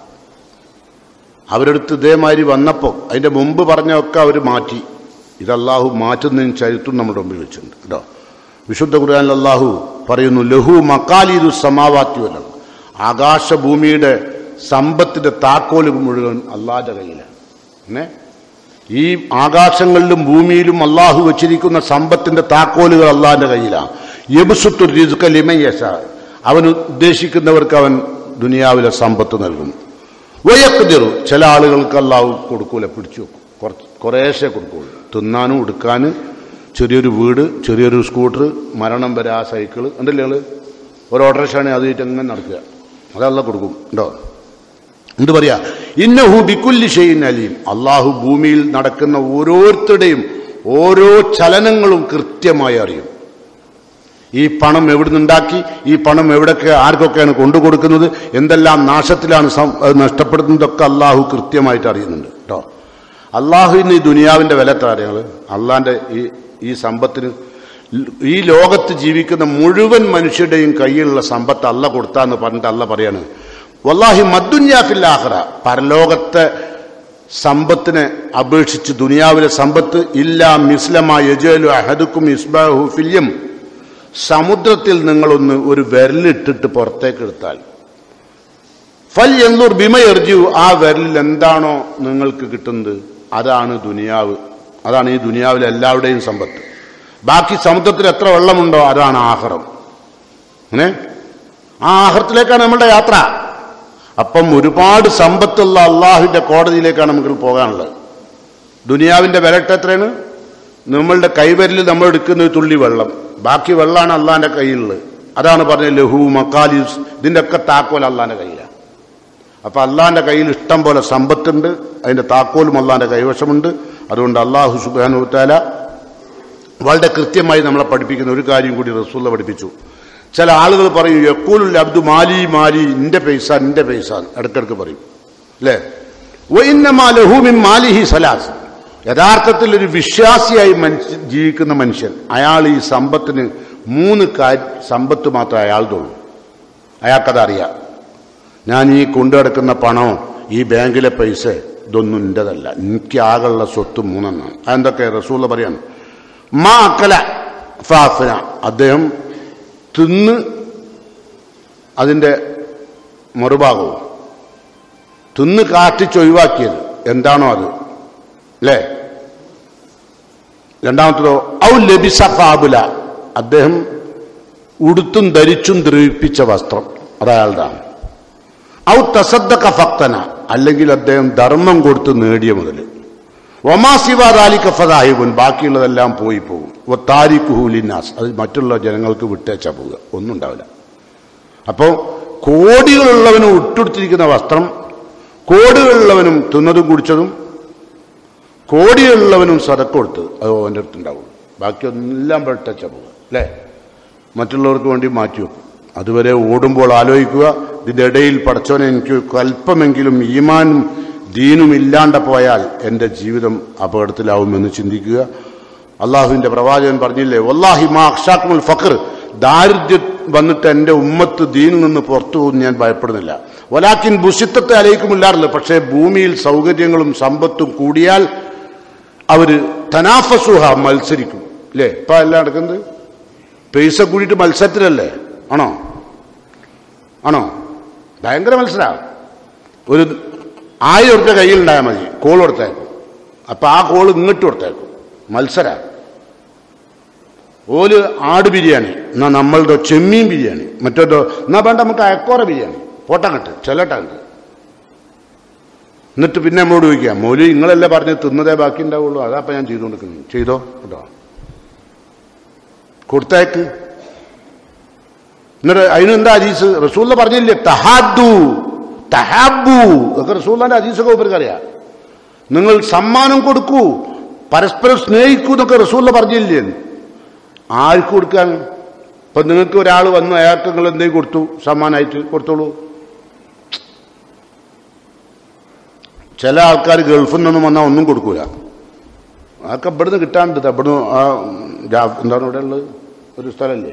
അവരെടുത്ത് ഇതേമാതിരി വന്നപ്പോൾ അതിൻ്റെ മുമ്പ് പറഞ്ഞൊക്കെ അവർ മാറ്റി ഇത് അള്ളാഹു മാറ്റുന്നതിന് ചരിത്രം നമ്മുടെ മുമ്പിൽ വെച്ചിട്ടുണ്ട് കേട്ടോ വിശുദ്ധ ഖുർആനിൽ അള്ളാഹു പറയുന്നു ലഹു മക്കാലീരു സമാവാത്തി വല്ലം ആകാശഭൂമിയുടെ സമ്പത്തിന്റെ താക്കോല് മുഴുവൻ അള്ളാഹിന്റെ കയ്യിലാണ് എന്നെ ഈ ആകാശങ്ങളിലും ഭൂമിയിലും അള്ളാഹു വെച്ചിരിക്കുന്ന സമ്പത്തിന്റെ താക്കോലുകൾ അള്ളാഹിന്റെ കയ്യിലാണ് യബുസുത്തു റിസുക്ക ലിമയശ അവൻ ഉദ്ദേശിക്കുന്നവർക്ക് അവൻ ദുനിയാവിലെ സമ്പത്ത് നൽകും വയക്കുതിറു ചില ആളുകൾക്ക് അള്ളാഹു കൊടുക്കൂല പിടിച്ചു വെക്കും കുറച്ച് കുറേശ്ശെ കൊടുക്കുള്ളൂ തിന്നാനും എടുക്കാനും ചെറിയൊരു വീട് ചെറിയൊരു സ്കൂട്ടർ മരണം വരെ ആ സൈക്കിൾ ഉണ്ടല്ലേ ആള് ഒരു ഓട്ടോറിക്ഷാണ് അത് അങ്ങനെ നടക്കുക അതല്ല കൊടുക്കും ഉണ്ടോ എന്ത് പറയാ ഇന്നഹു ബിക്കുല്ലി ഷെയ്ൻ അലീം അള്ളാഹു ഭൂമിയിൽ നടക്കുന്ന ഓരോരുത്തരുടെയും ഓരോ ചലനങ്ങളും കൃത്യമായി അറിയും ഈ പണം എവിടെ ഉണ്ടാക്കി ഈ പണം എവിടൊക്കെ ആർക്കൊക്കെയാണ് കൊണ്ടു കൊടുക്കുന്നത് എന്തെല്ലാം നാശത്തിലാണ് സം- അത് നഷ്ടപ്പെടുന്നതൊക്കെ അള്ളാഹു കൃത്യമായിട്ട് അറിയുന്നുണ്ട് കേട്ടോ അള്ളാഹുവിന് ഈ ദുനിയാവിന്റെ വില എത്ര അറിയാങ്ങൾ അള്ളാന്റെ ഈ ഈ സമ്പത്തിന് ഈ ലോകത്ത് ജീവിക്കുന്ന മുഴുവൻ മനുഷ്യരുടെയും കയ്യിലുള്ള സമ്പത്ത് അല്ല കൊടുത്താന്ന് പറഞ്ഞിട്ട് അല്ല പറയാണ് വല്ലാഹി മദ്ദുന്യാഫില്ലാഹ്റ പരലോകത്തെ സമ്പത്തിനെ അപേക്ഷിച്ച് ദുനിയാവിലെ സമ്പത്ത് ഇല്ലാ മിസ്ലമ യജലു അഹദുക്കും ഇസ്ബാഹു ഫില്യം സമുദ്രത്തിൽ നിങ്ങളൊന്ന് ഒരു വിരലിട്ടിട്ട് പുറത്തേക്ക് എടുത്താൽ ഫൽ എന്നൂർ ബിമ എറിജു ആ വിരലിൽ എന്താണോ നിങ്ങൾക്ക് കിട്ടുന്നത് അതാണ് ദുനിയാവ് അതാണ് ഈ ദുനിയാവിലെ എല്ലാവരുടെയും സമ്പത്ത് ബാക്കി സമുദ്രത്തിൽ എത്ര വെള്ളമുണ്ടോ അതാണ് ആഹാരം അങ്ങനെ ആ ആഹാരത്തിലേക്കാണ് നമ്മളുടെ യാത്ര അപ്പം ഒരുപാട് സമ്പത്തുള്ള അള്ളാഹുവിന്റെ കോടതിയിലേക്കാണ് നമുക്ക് പോകാനുള്ളത് ദുനിയാവിന്റെ വിലട്ട് എത്രയാണ് നമ്മളുടെ കൈവരലിൽ നമ്മൾ എടുക്കുന്ന ഒരു തുള്ളി വെള്ളം ബാക്കി വെള്ളമാണ് അള്ളാന്റെ കയ്യിലുള്ളത് അതാണ് പറഞ്ഞത് ലഹു മക്കാലിസ് ഇതിന്റെ ഒക്കെ താക്കോൽ അള്ളാന്റെ കയ്യിലാണ് അപ്പൊ അള്ളാന്റെ കയ്യിൽ ഇഷ്ടം പോലെ സമ്പത്തുണ്ട് അതിന്റെ താക്കോലും അള്ളാന്റെ കൈവശമുണ്ട് അതുകൊണ്ട് അള്ളാഹു സുബാനുത്താല വളരെ കൃത്യമായി നമ്മളെ പഠിപ്പിക്കുന്ന ഒരു കാര്യം കൂടി റസൂള്ള പഠിപ്പിച്ചു ചില ആളുകൾ പറയും യക്കൂലുൽ അബ്ദു മാലി മാലി നിന്റെ പൈസ നിന്റെ പൈസ എന്ന് ഇടയ്ക്കിടയ്ക്ക് പറയും അല്ലേ വൈന്നമാ ലഹൂമിൻ മാലിഹി സലാസ് യഥാർത്ഥത്തിൽ ഒരു വിശ്വാസിയായി മനുഷ്യ ജീവിക്കുന്ന മനുഷ്യൻ അയാൾ ഈ സമ്പത്തിന് മൂന്ന് കാര്യ സമ്പത്ത് മാത്രമേ അയാളുള്ളൂ അയാൾക്കത് അറിയാം ഞാൻ ഈ കൊണ്ടുനടക്കുന്ന പണമോ ഈ ബാങ്കിലെ പൈസ ഇതൊന്നും എൻ്റെതല്ല എനിക്ക് ആകെയുള്ള സ്വത്ത് മൂന്നെണ്ണാണ് അതെന്തൊക്കെ റസൂള്ള പറയാണ് മാ അക്കല ഫാഫിന അദ്ദേഹം തിന്ന് അതിൻ്റെ മറുഭാഗവും തിന്ന് കാട്ടിച്ചൊഴിവാക്കിയത് എന്താണോ അത് അല്ലേ രണ്ടാമത്തതോ ഔ ലബിസ ഫാബുല അദ്ദേഹം ഉടുത്തും ധരിച്ചും ദ്രവിപ്പിച്ച വസ്ത്രം അതയാളുടെയാണ് ഔ തസദ്ദക ഫക്തന അല്ലെങ്കിൽ അദ്ദേഹം ധർമ്മം കൊടുത്ത് നേടിയ മുതൽ ഒമാസിവാദാലിക്ക ഫതാഹിബുൻ ബാക്കിയുള്ളതെല്ലാം പോയി പോകും ഒ താരിഖുഹുലിനാസ് അത് മറ്റുള്ള ജനങ്ങൾക്ക് വിട്ടേച്ചാ പോവുക ഒന്നും ഉണ്ടാവില്ല അപ്പോൾ കോടികളുള്ളവനും ഇട്ടുടുത്തിരിക്കുന്ന വസ്ത്രം കോടികളുള്ളവനും തിന്നതും കുടിച്ചതും കോടികളുള്ളവനും സതക്ക കൊടുത്ത് അത് അവൻ്റെ അടുത്തുണ്ടാവും ബാക്കിയൊന്നെല്ലാം വെട്ടച്ച പോവുക അല്ലേ മറ്റുള്ളവർക്ക് വേണ്ടി മാറ്റി വെക്കും അതുവരെ ഓടുമ്പോൾ ആലോചിക്കുക ഇതിൻ്റെ ഇടയിൽ പടച്ചവനെ എനിക്ക് അല്പമെങ്കിലും ഈമാനും ദീനും ഇല്ലാണ്ട് പോയാൽ എൻ്റെ ജീവിതം അപകടത്തിലാവുമെന്ന് ചിന്തിക്കുക അള്ളാഹുവിൻ്റെ പ്രവാചകൻ പറഞ്ഞില്ലേ വല്ലാഹി മാ അക്ഷാക്കുൽ ഫഖർ ദാരിദ്ര്യം വന്നിട്ട് എൻ്റെ ഉമ്മത്ത് ദീനിൽ നിന്ന് പുറത്തു പോകും ഞാൻ ഭയപ്പെടുന്നില്ല വലാക്കിൻ ബുഷിത്തത്തെ അലയിക്കുമില്ലാറില്ല പക്ഷേ ഭൂമിയിൽ സൗകര്യങ്ങളും സമ്പത്തും കൂടിയാൽ അവര് തനാഫസുഹ മത്സരിക്കും അല്ലേ ഇപ്പൊ എല്ലാം നടക്കുന്നത് പൈസ കൂടിയിട്ട് മത്സരത്തിലല്ലേ ആണോ ആണോ ഭയങ്കര മത്സര ഒരു ആയിരം ഉറുപ്പ്യ കയ്യിൽ ഉണ്ടായാൽ മതി കോൾ കൊടുത്തേക്കും അപ്പൊ ആ കോൾ ഇങ്ങോട്ട് കൊടുത്തേക്കും മത്സര ഓല് ആട് ബിരിയാണി എന്നാ നമ്മളുടെ ചെമ്മീൻ ബിരിയാണി മറ്റേതോ എന്നാ വേണ്ട നമുക്ക് അയക്കോറ ബിരിയാണി പോട്ടങ്ങട്ട് ചെല്ലട്ടാങ്ക് എന്നിട്ട് പിന്നെ നമ്മളോട് ചോദിക്കാം മോലി നിങ്ങളല്ലേ പറഞ്ഞ് തിന്നതേ ബാക്കി ഉണ്ടാവുള്ളൂ അതാപ്പം ഞാൻ ചെയ്തുകൊണ്ടിരിക്കുന്നത് ചെയ്തോ കേട്ടോ കൊടുത്തേക്ക് എന്നിട്ട് അതിനെന്താ അജീസ് റസൂല്ല പറഞ്ഞില്ലേ തഹാദു തഹാബു ഒക്കെ റസൂല്ലാന്റെ അജീസൊക്കെ ഇവർക്കറിയാം നിങ്ങൾ സമ്മാനം കൊടുക്കൂ പരസ്പരം സ്നേഹിക്കൂ എന്നൊക്കെ റസൂല്ല പറഞ്ഞില്ലേ ആർക്ക് കൊടുക്കാൻ ഇപ്പൊ നിങ്ങൾക്ക് ഒരാൾ വന്നു അയാൾക്ക് നിങ്ങൾ എന്തെങ്കിലും കൊടുത്തു സമ്മാനമായിട്ട് കൊടുത്തോളൂ ചില ആൾക്കാർ ഗൾഫിൽ നിന്നൊന്നും വന്നാൽ ഒന്നും കൊടുക്കൂല അതൊക്കെ ഇവിടുന്ന് കിട്ടാണ്ട് ദാ ഇവിടുന്ന് ആ ജാ- എന്താണ് ഇവിടെ ഉള്ളത് ഒരു സ്ഥലമല്ലേ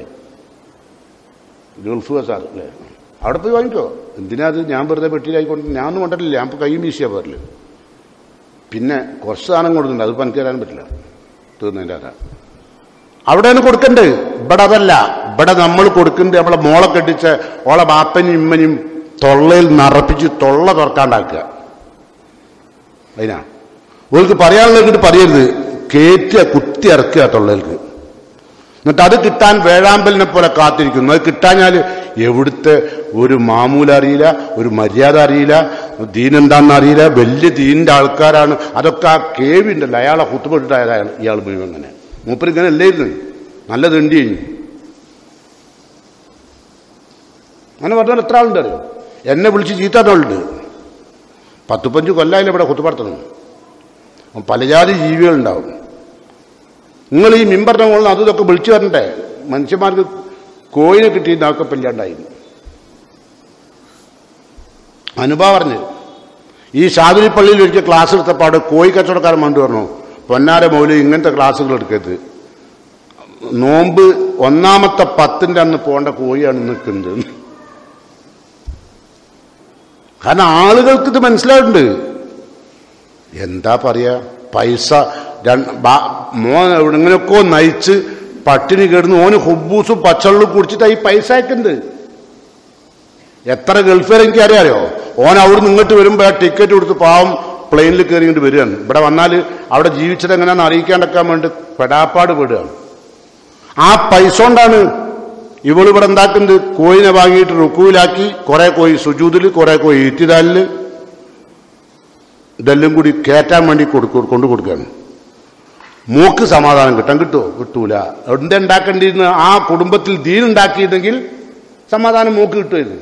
ഗൾഫ് ബസാർ അല്ലേ അവിടെ പോയി വാങ്ങിക്കോ എന്തിനാ അത് ഞാൻ വെറുതെ പെട്ടിയിലായിക്കൊണ്ട് ഞാനൊന്നും കൊണ്ടിട്ടില്ല ഞാൻ ഇപ്പോൾ കൈ വീശിയാ പോരല് പിന്നെ കുറച്ച് സാധനം കൊടുക്കുന്നുണ്ട് അതിപ്പോൾ എനിക്ക് തരാൻ പറ്റില്ല തീർന്നതിൻ്റെ അതാ അവിടെയാണ് കൊടുക്കണ്ടേ ഇവിടെ അതല്ല ഇവിടെ നമ്മൾ കൊടുക്കുന്നത് നമ്മളെ മോളെ കെട്ടിച്ച് ഓളെ ബാപ്പനും ഇമ്മനും തൊള്ളയിൽ നിറപ്പിച്ച് തൊള്ള തുറക്കാണ്ടാക്കുക അതിനാ ഓൾക്ക് പറയാനുള്ളത് പറയരുത് കയറ്റുക കുത്തി ഇറക്കുക തൊള്ളയിൽക്ക് എന്നിട്ട് അത് കിട്ടാൻ വേഴാമ്പലിനെ പോലെ കാത്തിരിക്കുന്നു അത് കിട്ടാഞ്ഞാൽ എവിടുത്തെ ഒരു മാമൂല അറിയില്ല ഒരു മര്യാദ അറിയില്ല ദീൻ എന്താണെന്ന് അറിയില്ല വലിയ ദീനിന്റെ ആൾക്കാരാണ് അതൊക്കെ ആ കേവിണ്ടല്ലോ അയാളെ കുത്തുപെട്ടിട്ടായ ഇയാൾ മുഴുവൻ അങ്ങനെ മൂപ്പര് ഇങ്ങനെ അല്ലായിരുന്നു നല്ല തെണ്ടി കഴിഞ്ഞു അങ്ങനെ പറഞ്ഞാൽ എത്ര ആളുണ്ട് അറിയോ എന്നെ വിളിച്ച് ചീത്താട്ടുണ്ട് പത്ത് പഞ്ച് കൊല്ലായാലും ഇവിടെ കുത്തുപടത്തണം പലജാതി ജീവികളുണ്ടാവും നിങ്ങൾ ഈ മിമ്പറിന്റെ മുകളിൽ അതും ഇതൊക്കെ വിളിച്ചു വരണ്ടേ മനുഷ്യന്മാർക്ക് കോയിനെ കിട്ടി നാക്കപ്പം ഇല്ലാണ്ടായി അനുഭവം പറഞ്ഞു ഈ ഷാദുലി പള്ളിയിൽ ഒരിക്കൽ ക്ലാസ് എടുത്തപ്പോൾ അവിടെ കോഴി കച്ചവടക്കാരൻ കണ്ടു പറഞ്ഞു പൊന്നാര മൗലി ഇങ്ങനത്തെ ക്ലാസ്സുകൾ എടുക്കരുത് നോമ്പ് ഒന്നാമത്തെ പത്തിന്റെ അന്ന് പോകേണ്ട കോഴിയാണ് നിൽക്കുന്നത് കാരണം ആളുകൾക്ക് ഇത് മനസ്സിലായിട്ടുണ്ട് എന്താ പറയാ പൈസ രണ്ട് ബാ- മോൻ എവിടെങ്ങനെയൊക്കെ നയിച്ച് പട്ടിണി കിടന്ന് ഓന് ഹുബൂസും പച്ചവെള്ളം കുടിച്ചിട്ടാ ഈ പൈസ അയക്കുന്നത് എത്ര ഗൾഫുകാർ എനിക്ക് അറിയാലോ ഓൻ അവിടെ ഇങ്ങോട്ട് വരുമ്പോൾ ടിക്കറ്റ് കൊടുത്ത് പാവം പ്ലെയിനിൽ കയറി ഇങ്ങോട്ട് വരികയാണ് ഇവിടെ വന്നാൽ അവിടെ ജീവിച്ചത് എങ്ങനെയാണെന്ന് അറിയിക്കാണ്ടൊക്കാൻ വേണ്ടി പെടാപ്പാട് പെടുകയാണ് ആ പൈസ കൊണ്ടാണ് ഇവളിവിടെ എന്താക്കുന്നത് കോയിനെ വാങ്ങിയിട്ട് റുക്കുവിലാക്കി കുറെ കോയി സുജൂതിൽ കുറെ കോയി ഇത്തിദാലില് ഇതെല്ലാം കൂടി കയറ്റാൻ വേണ്ടി കൊടുക്കു കൊണ്ടു കൊടുക്കുകയാണ് മൂക്ക് സമാധാനം കിട്ടാൻ കിട്ടുമോ കിട്ടൂല എന്തുണ്ടാക്കേണ്ടിയിരുന്ന ആ കുടുംബത്തിൽ ദീൻ ഉണ്ടാക്കിയിരുന്നെങ്കിൽ സമാധാനം മൂക്ക് കിട്ടുമായിരുന്നു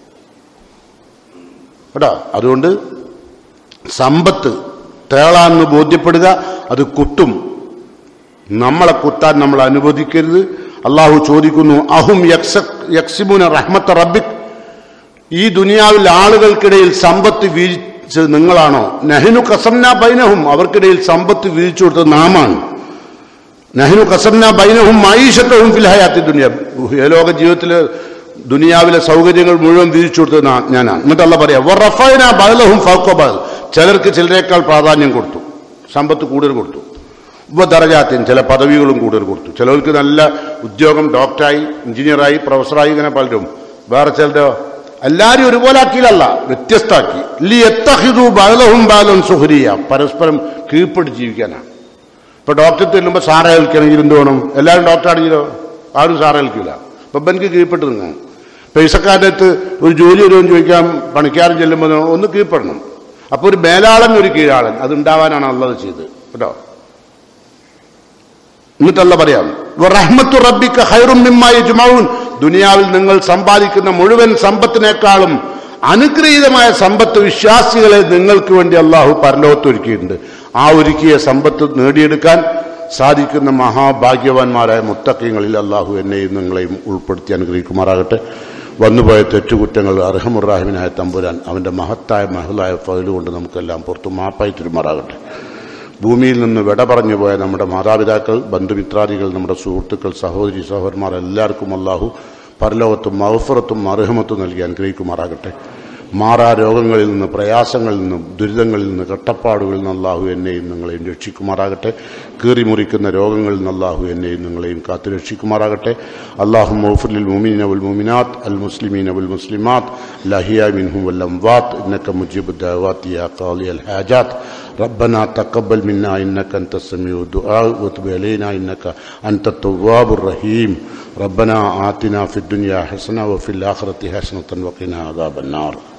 കേട്ടോ അതുകൊണ്ട് സമ്പത്ത് തേളാന്ന് ബോധ്യപ്പെടുക അത് കുത്തും നമ്മളെ കുത്താൻ നമ്മൾ അനുവദിക്കരുത് അള്ളാഹു ചോദിക്കുന്നു അഹും യക്സിമുന റഹ്മത്ത് റബ്ബിക് ഈ ദുനിയാവിൽ ആളുകൾക്കിടയിൽ സമ്പത്ത് വീഴ്ചത് നിങ്ങളാണോ നഹിനു കസംന ബൈനഹും അവർക്കിടയിൽ സമ്പത്ത് വീഴ്ച കൊടുത്തത് നാമാണ് നഹിനു കസംന ബൈനഹും മൈഷത്തവും ഫിൽഹയാത്തി ദുനിയ ലോക ജീവിതത്തിലെ ദുനിയാവിലെ സൗകര്യങ്ങൾ മുഴുവൻ വീഴ്ച കൊടുത്തത് നാ- ഞാനാണ് എന്നിട്ടല്ല പറയാ വറഫൈന ബഹലഹും ഫൗക്കബൽ ചിലർക്ക് ചിലരേക്കാൾ പ്രാധാന്യം കൊടുത്തു സമ്പത്ത് കൂടുതൽ കൊടുത്തു ഉപദറജാത്തിന് ചില പദവികളും കൂടുതൽ കൊടുത്തു ചിലർക്ക് നല്ല ഉദ്യോഗം ഡോക്ടറായി എഞ്ചിനീയറായി പ്രൊഫസറായി ഇങ്ങനെ പലരും വേറെ ചിലരോ എല്ലാവരും ഒരുപോലെ ആക്കിയില്ലല്ല വ്യത്യസ്തമാക്കി ലി എത്തഹിദു ബഹലഹും ബാലം സുഹരിയ പരസ്പരം കീഴ്പ്പെട്ട് ജീവിക്കാനാണ് ഇപ്പൊ ഡോക്ടർ ചെല്ലുമ്പോൾ സാറെ ഏൽക്കണമെങ്കിൽ എന്ത് വേണം എല്ലാവരും ഡോക്ടർ ആണെങ്കിലോ ആരും സാറെ ഏൽക്കില്ല അപ്പൊ എനിക്ക് കീഴ്പ്പെട്ട് നിൽക്കണം പൈസക്കാരുടെ അടുത്ത് ഒരു ജോലി വരുമെന്ന് ചോദിക്കാൻ പണിക്കാരൻ ചെല്ലുമ്പോൾ ഒന്ന് കീഴ്പ്പെടണം അപ്പൊ ഒരു മേലാളൻ ഒരു കീഴാളൻ അത് ഉണ്ടാവാനാണ് ഉള്ളത് ചെയ്ത് കേട്ടോ എന്നിട്ടല്ല പറയാം റഹ്മത്തു റബ്ബിക്ക് ഹൈറും മിമ്മായി ജുമാവൂൻ ദുനിയാവിൽ നിങ്ങൾ സമ്പാദിക്കുന്ന മുഴുവൻ സമ്പത്തിനേക്കാളും അനുഗ്രഹീതമായ സമ്പത്ത് വിശ്വാസികളെ നിങ്ങൾക്ക് വേണ്ടി അള്ളാഹു പരലോകത്ത് ഒരുക്കിയിട്ടുണ്ട് ആ ഒരുക്കിയ സമ്പത്ത് നേടിയെടുക്കാൻ സാധിക്കുന്ന മഹാഭാഗ്യവാന്മാരായ മുത്തക്കങ്ങളിൽ അള്ളാഹു എന്നെയും നിങ്ങളെയും ഉൾപ്പെടുത്തി അനുഗ്രഹിക്കുമാറാകട്ടെ വന്നുപോയ തെറ്റുകുറ്റങ്ങൾ അർഹമുറാഹിമിനായ തമ്പുരാൻ അവൻ്റെ മഹത്തായ മഹലായ ഫതിലുകൊണ്ട് നമുക്കെല്ലാം പുറത്തു മാപ്പായി തിരുമാറാകട്ടെ ഭൂമിയിൽ നിന്ന് വിട പറഞ്ഞു പോയ നമ്മുടെ മാതാപിതാക്കൾ ബന്ധുമിത്രാദികൾ നമ്മുടെ സുഹൃത്തുക്കൾ സഹോദരി സഹോദരന്മാർ എല്ലാവർക്കും അല്ലാഹു പരലോകത്തും മഹഫറത്തും അർഹമത്തും നൽകി അനുഗ്രഹിക്കുമാറാകട്ടെ മാറാ രോഗങ്ങളിൽ നിന്ന് പ്രയാസങ്ങളിൽ നിന്നും ദുരിതങ്ങളിൽ നിന്ന് കട്ടപ്പാടുകളിൽ നിന്ന് അല്ലാഹു എന്നെയും നിങ്ങളെയും രക്ഷിക്കുമാറാകട്ടെ കീറിമുറിക്കുന്ന രോഗങ്ങളിൽ നിന്ന് അല്ലാഹു എന്നെയും നിങ്ങളെയും കാത്തു രക്ഷിക്കുമാറാകട്ടെ അള്ളാഹു മൗഫുലിൽ മുമീൻ അവൽ മുമിനാത്ത് അൽ മുസ്ലിമീൻ അവൽ മുസ്ലിമാത്ത് ലഹിയ മിൻഹും വൽ അംവാത്ത് ഇന്നക മുജീബ് ദഅവാത്തി യാ ഖാലി അൽ ഹാജാത്ത് ربنا تقبل منا إنك أنت السميع الدعاء وتب علينا إنك أنت التواب الرحيم ربنا آتنا في الدنيا حسنة وفي الآخرة حسنة وقنا عذاب النار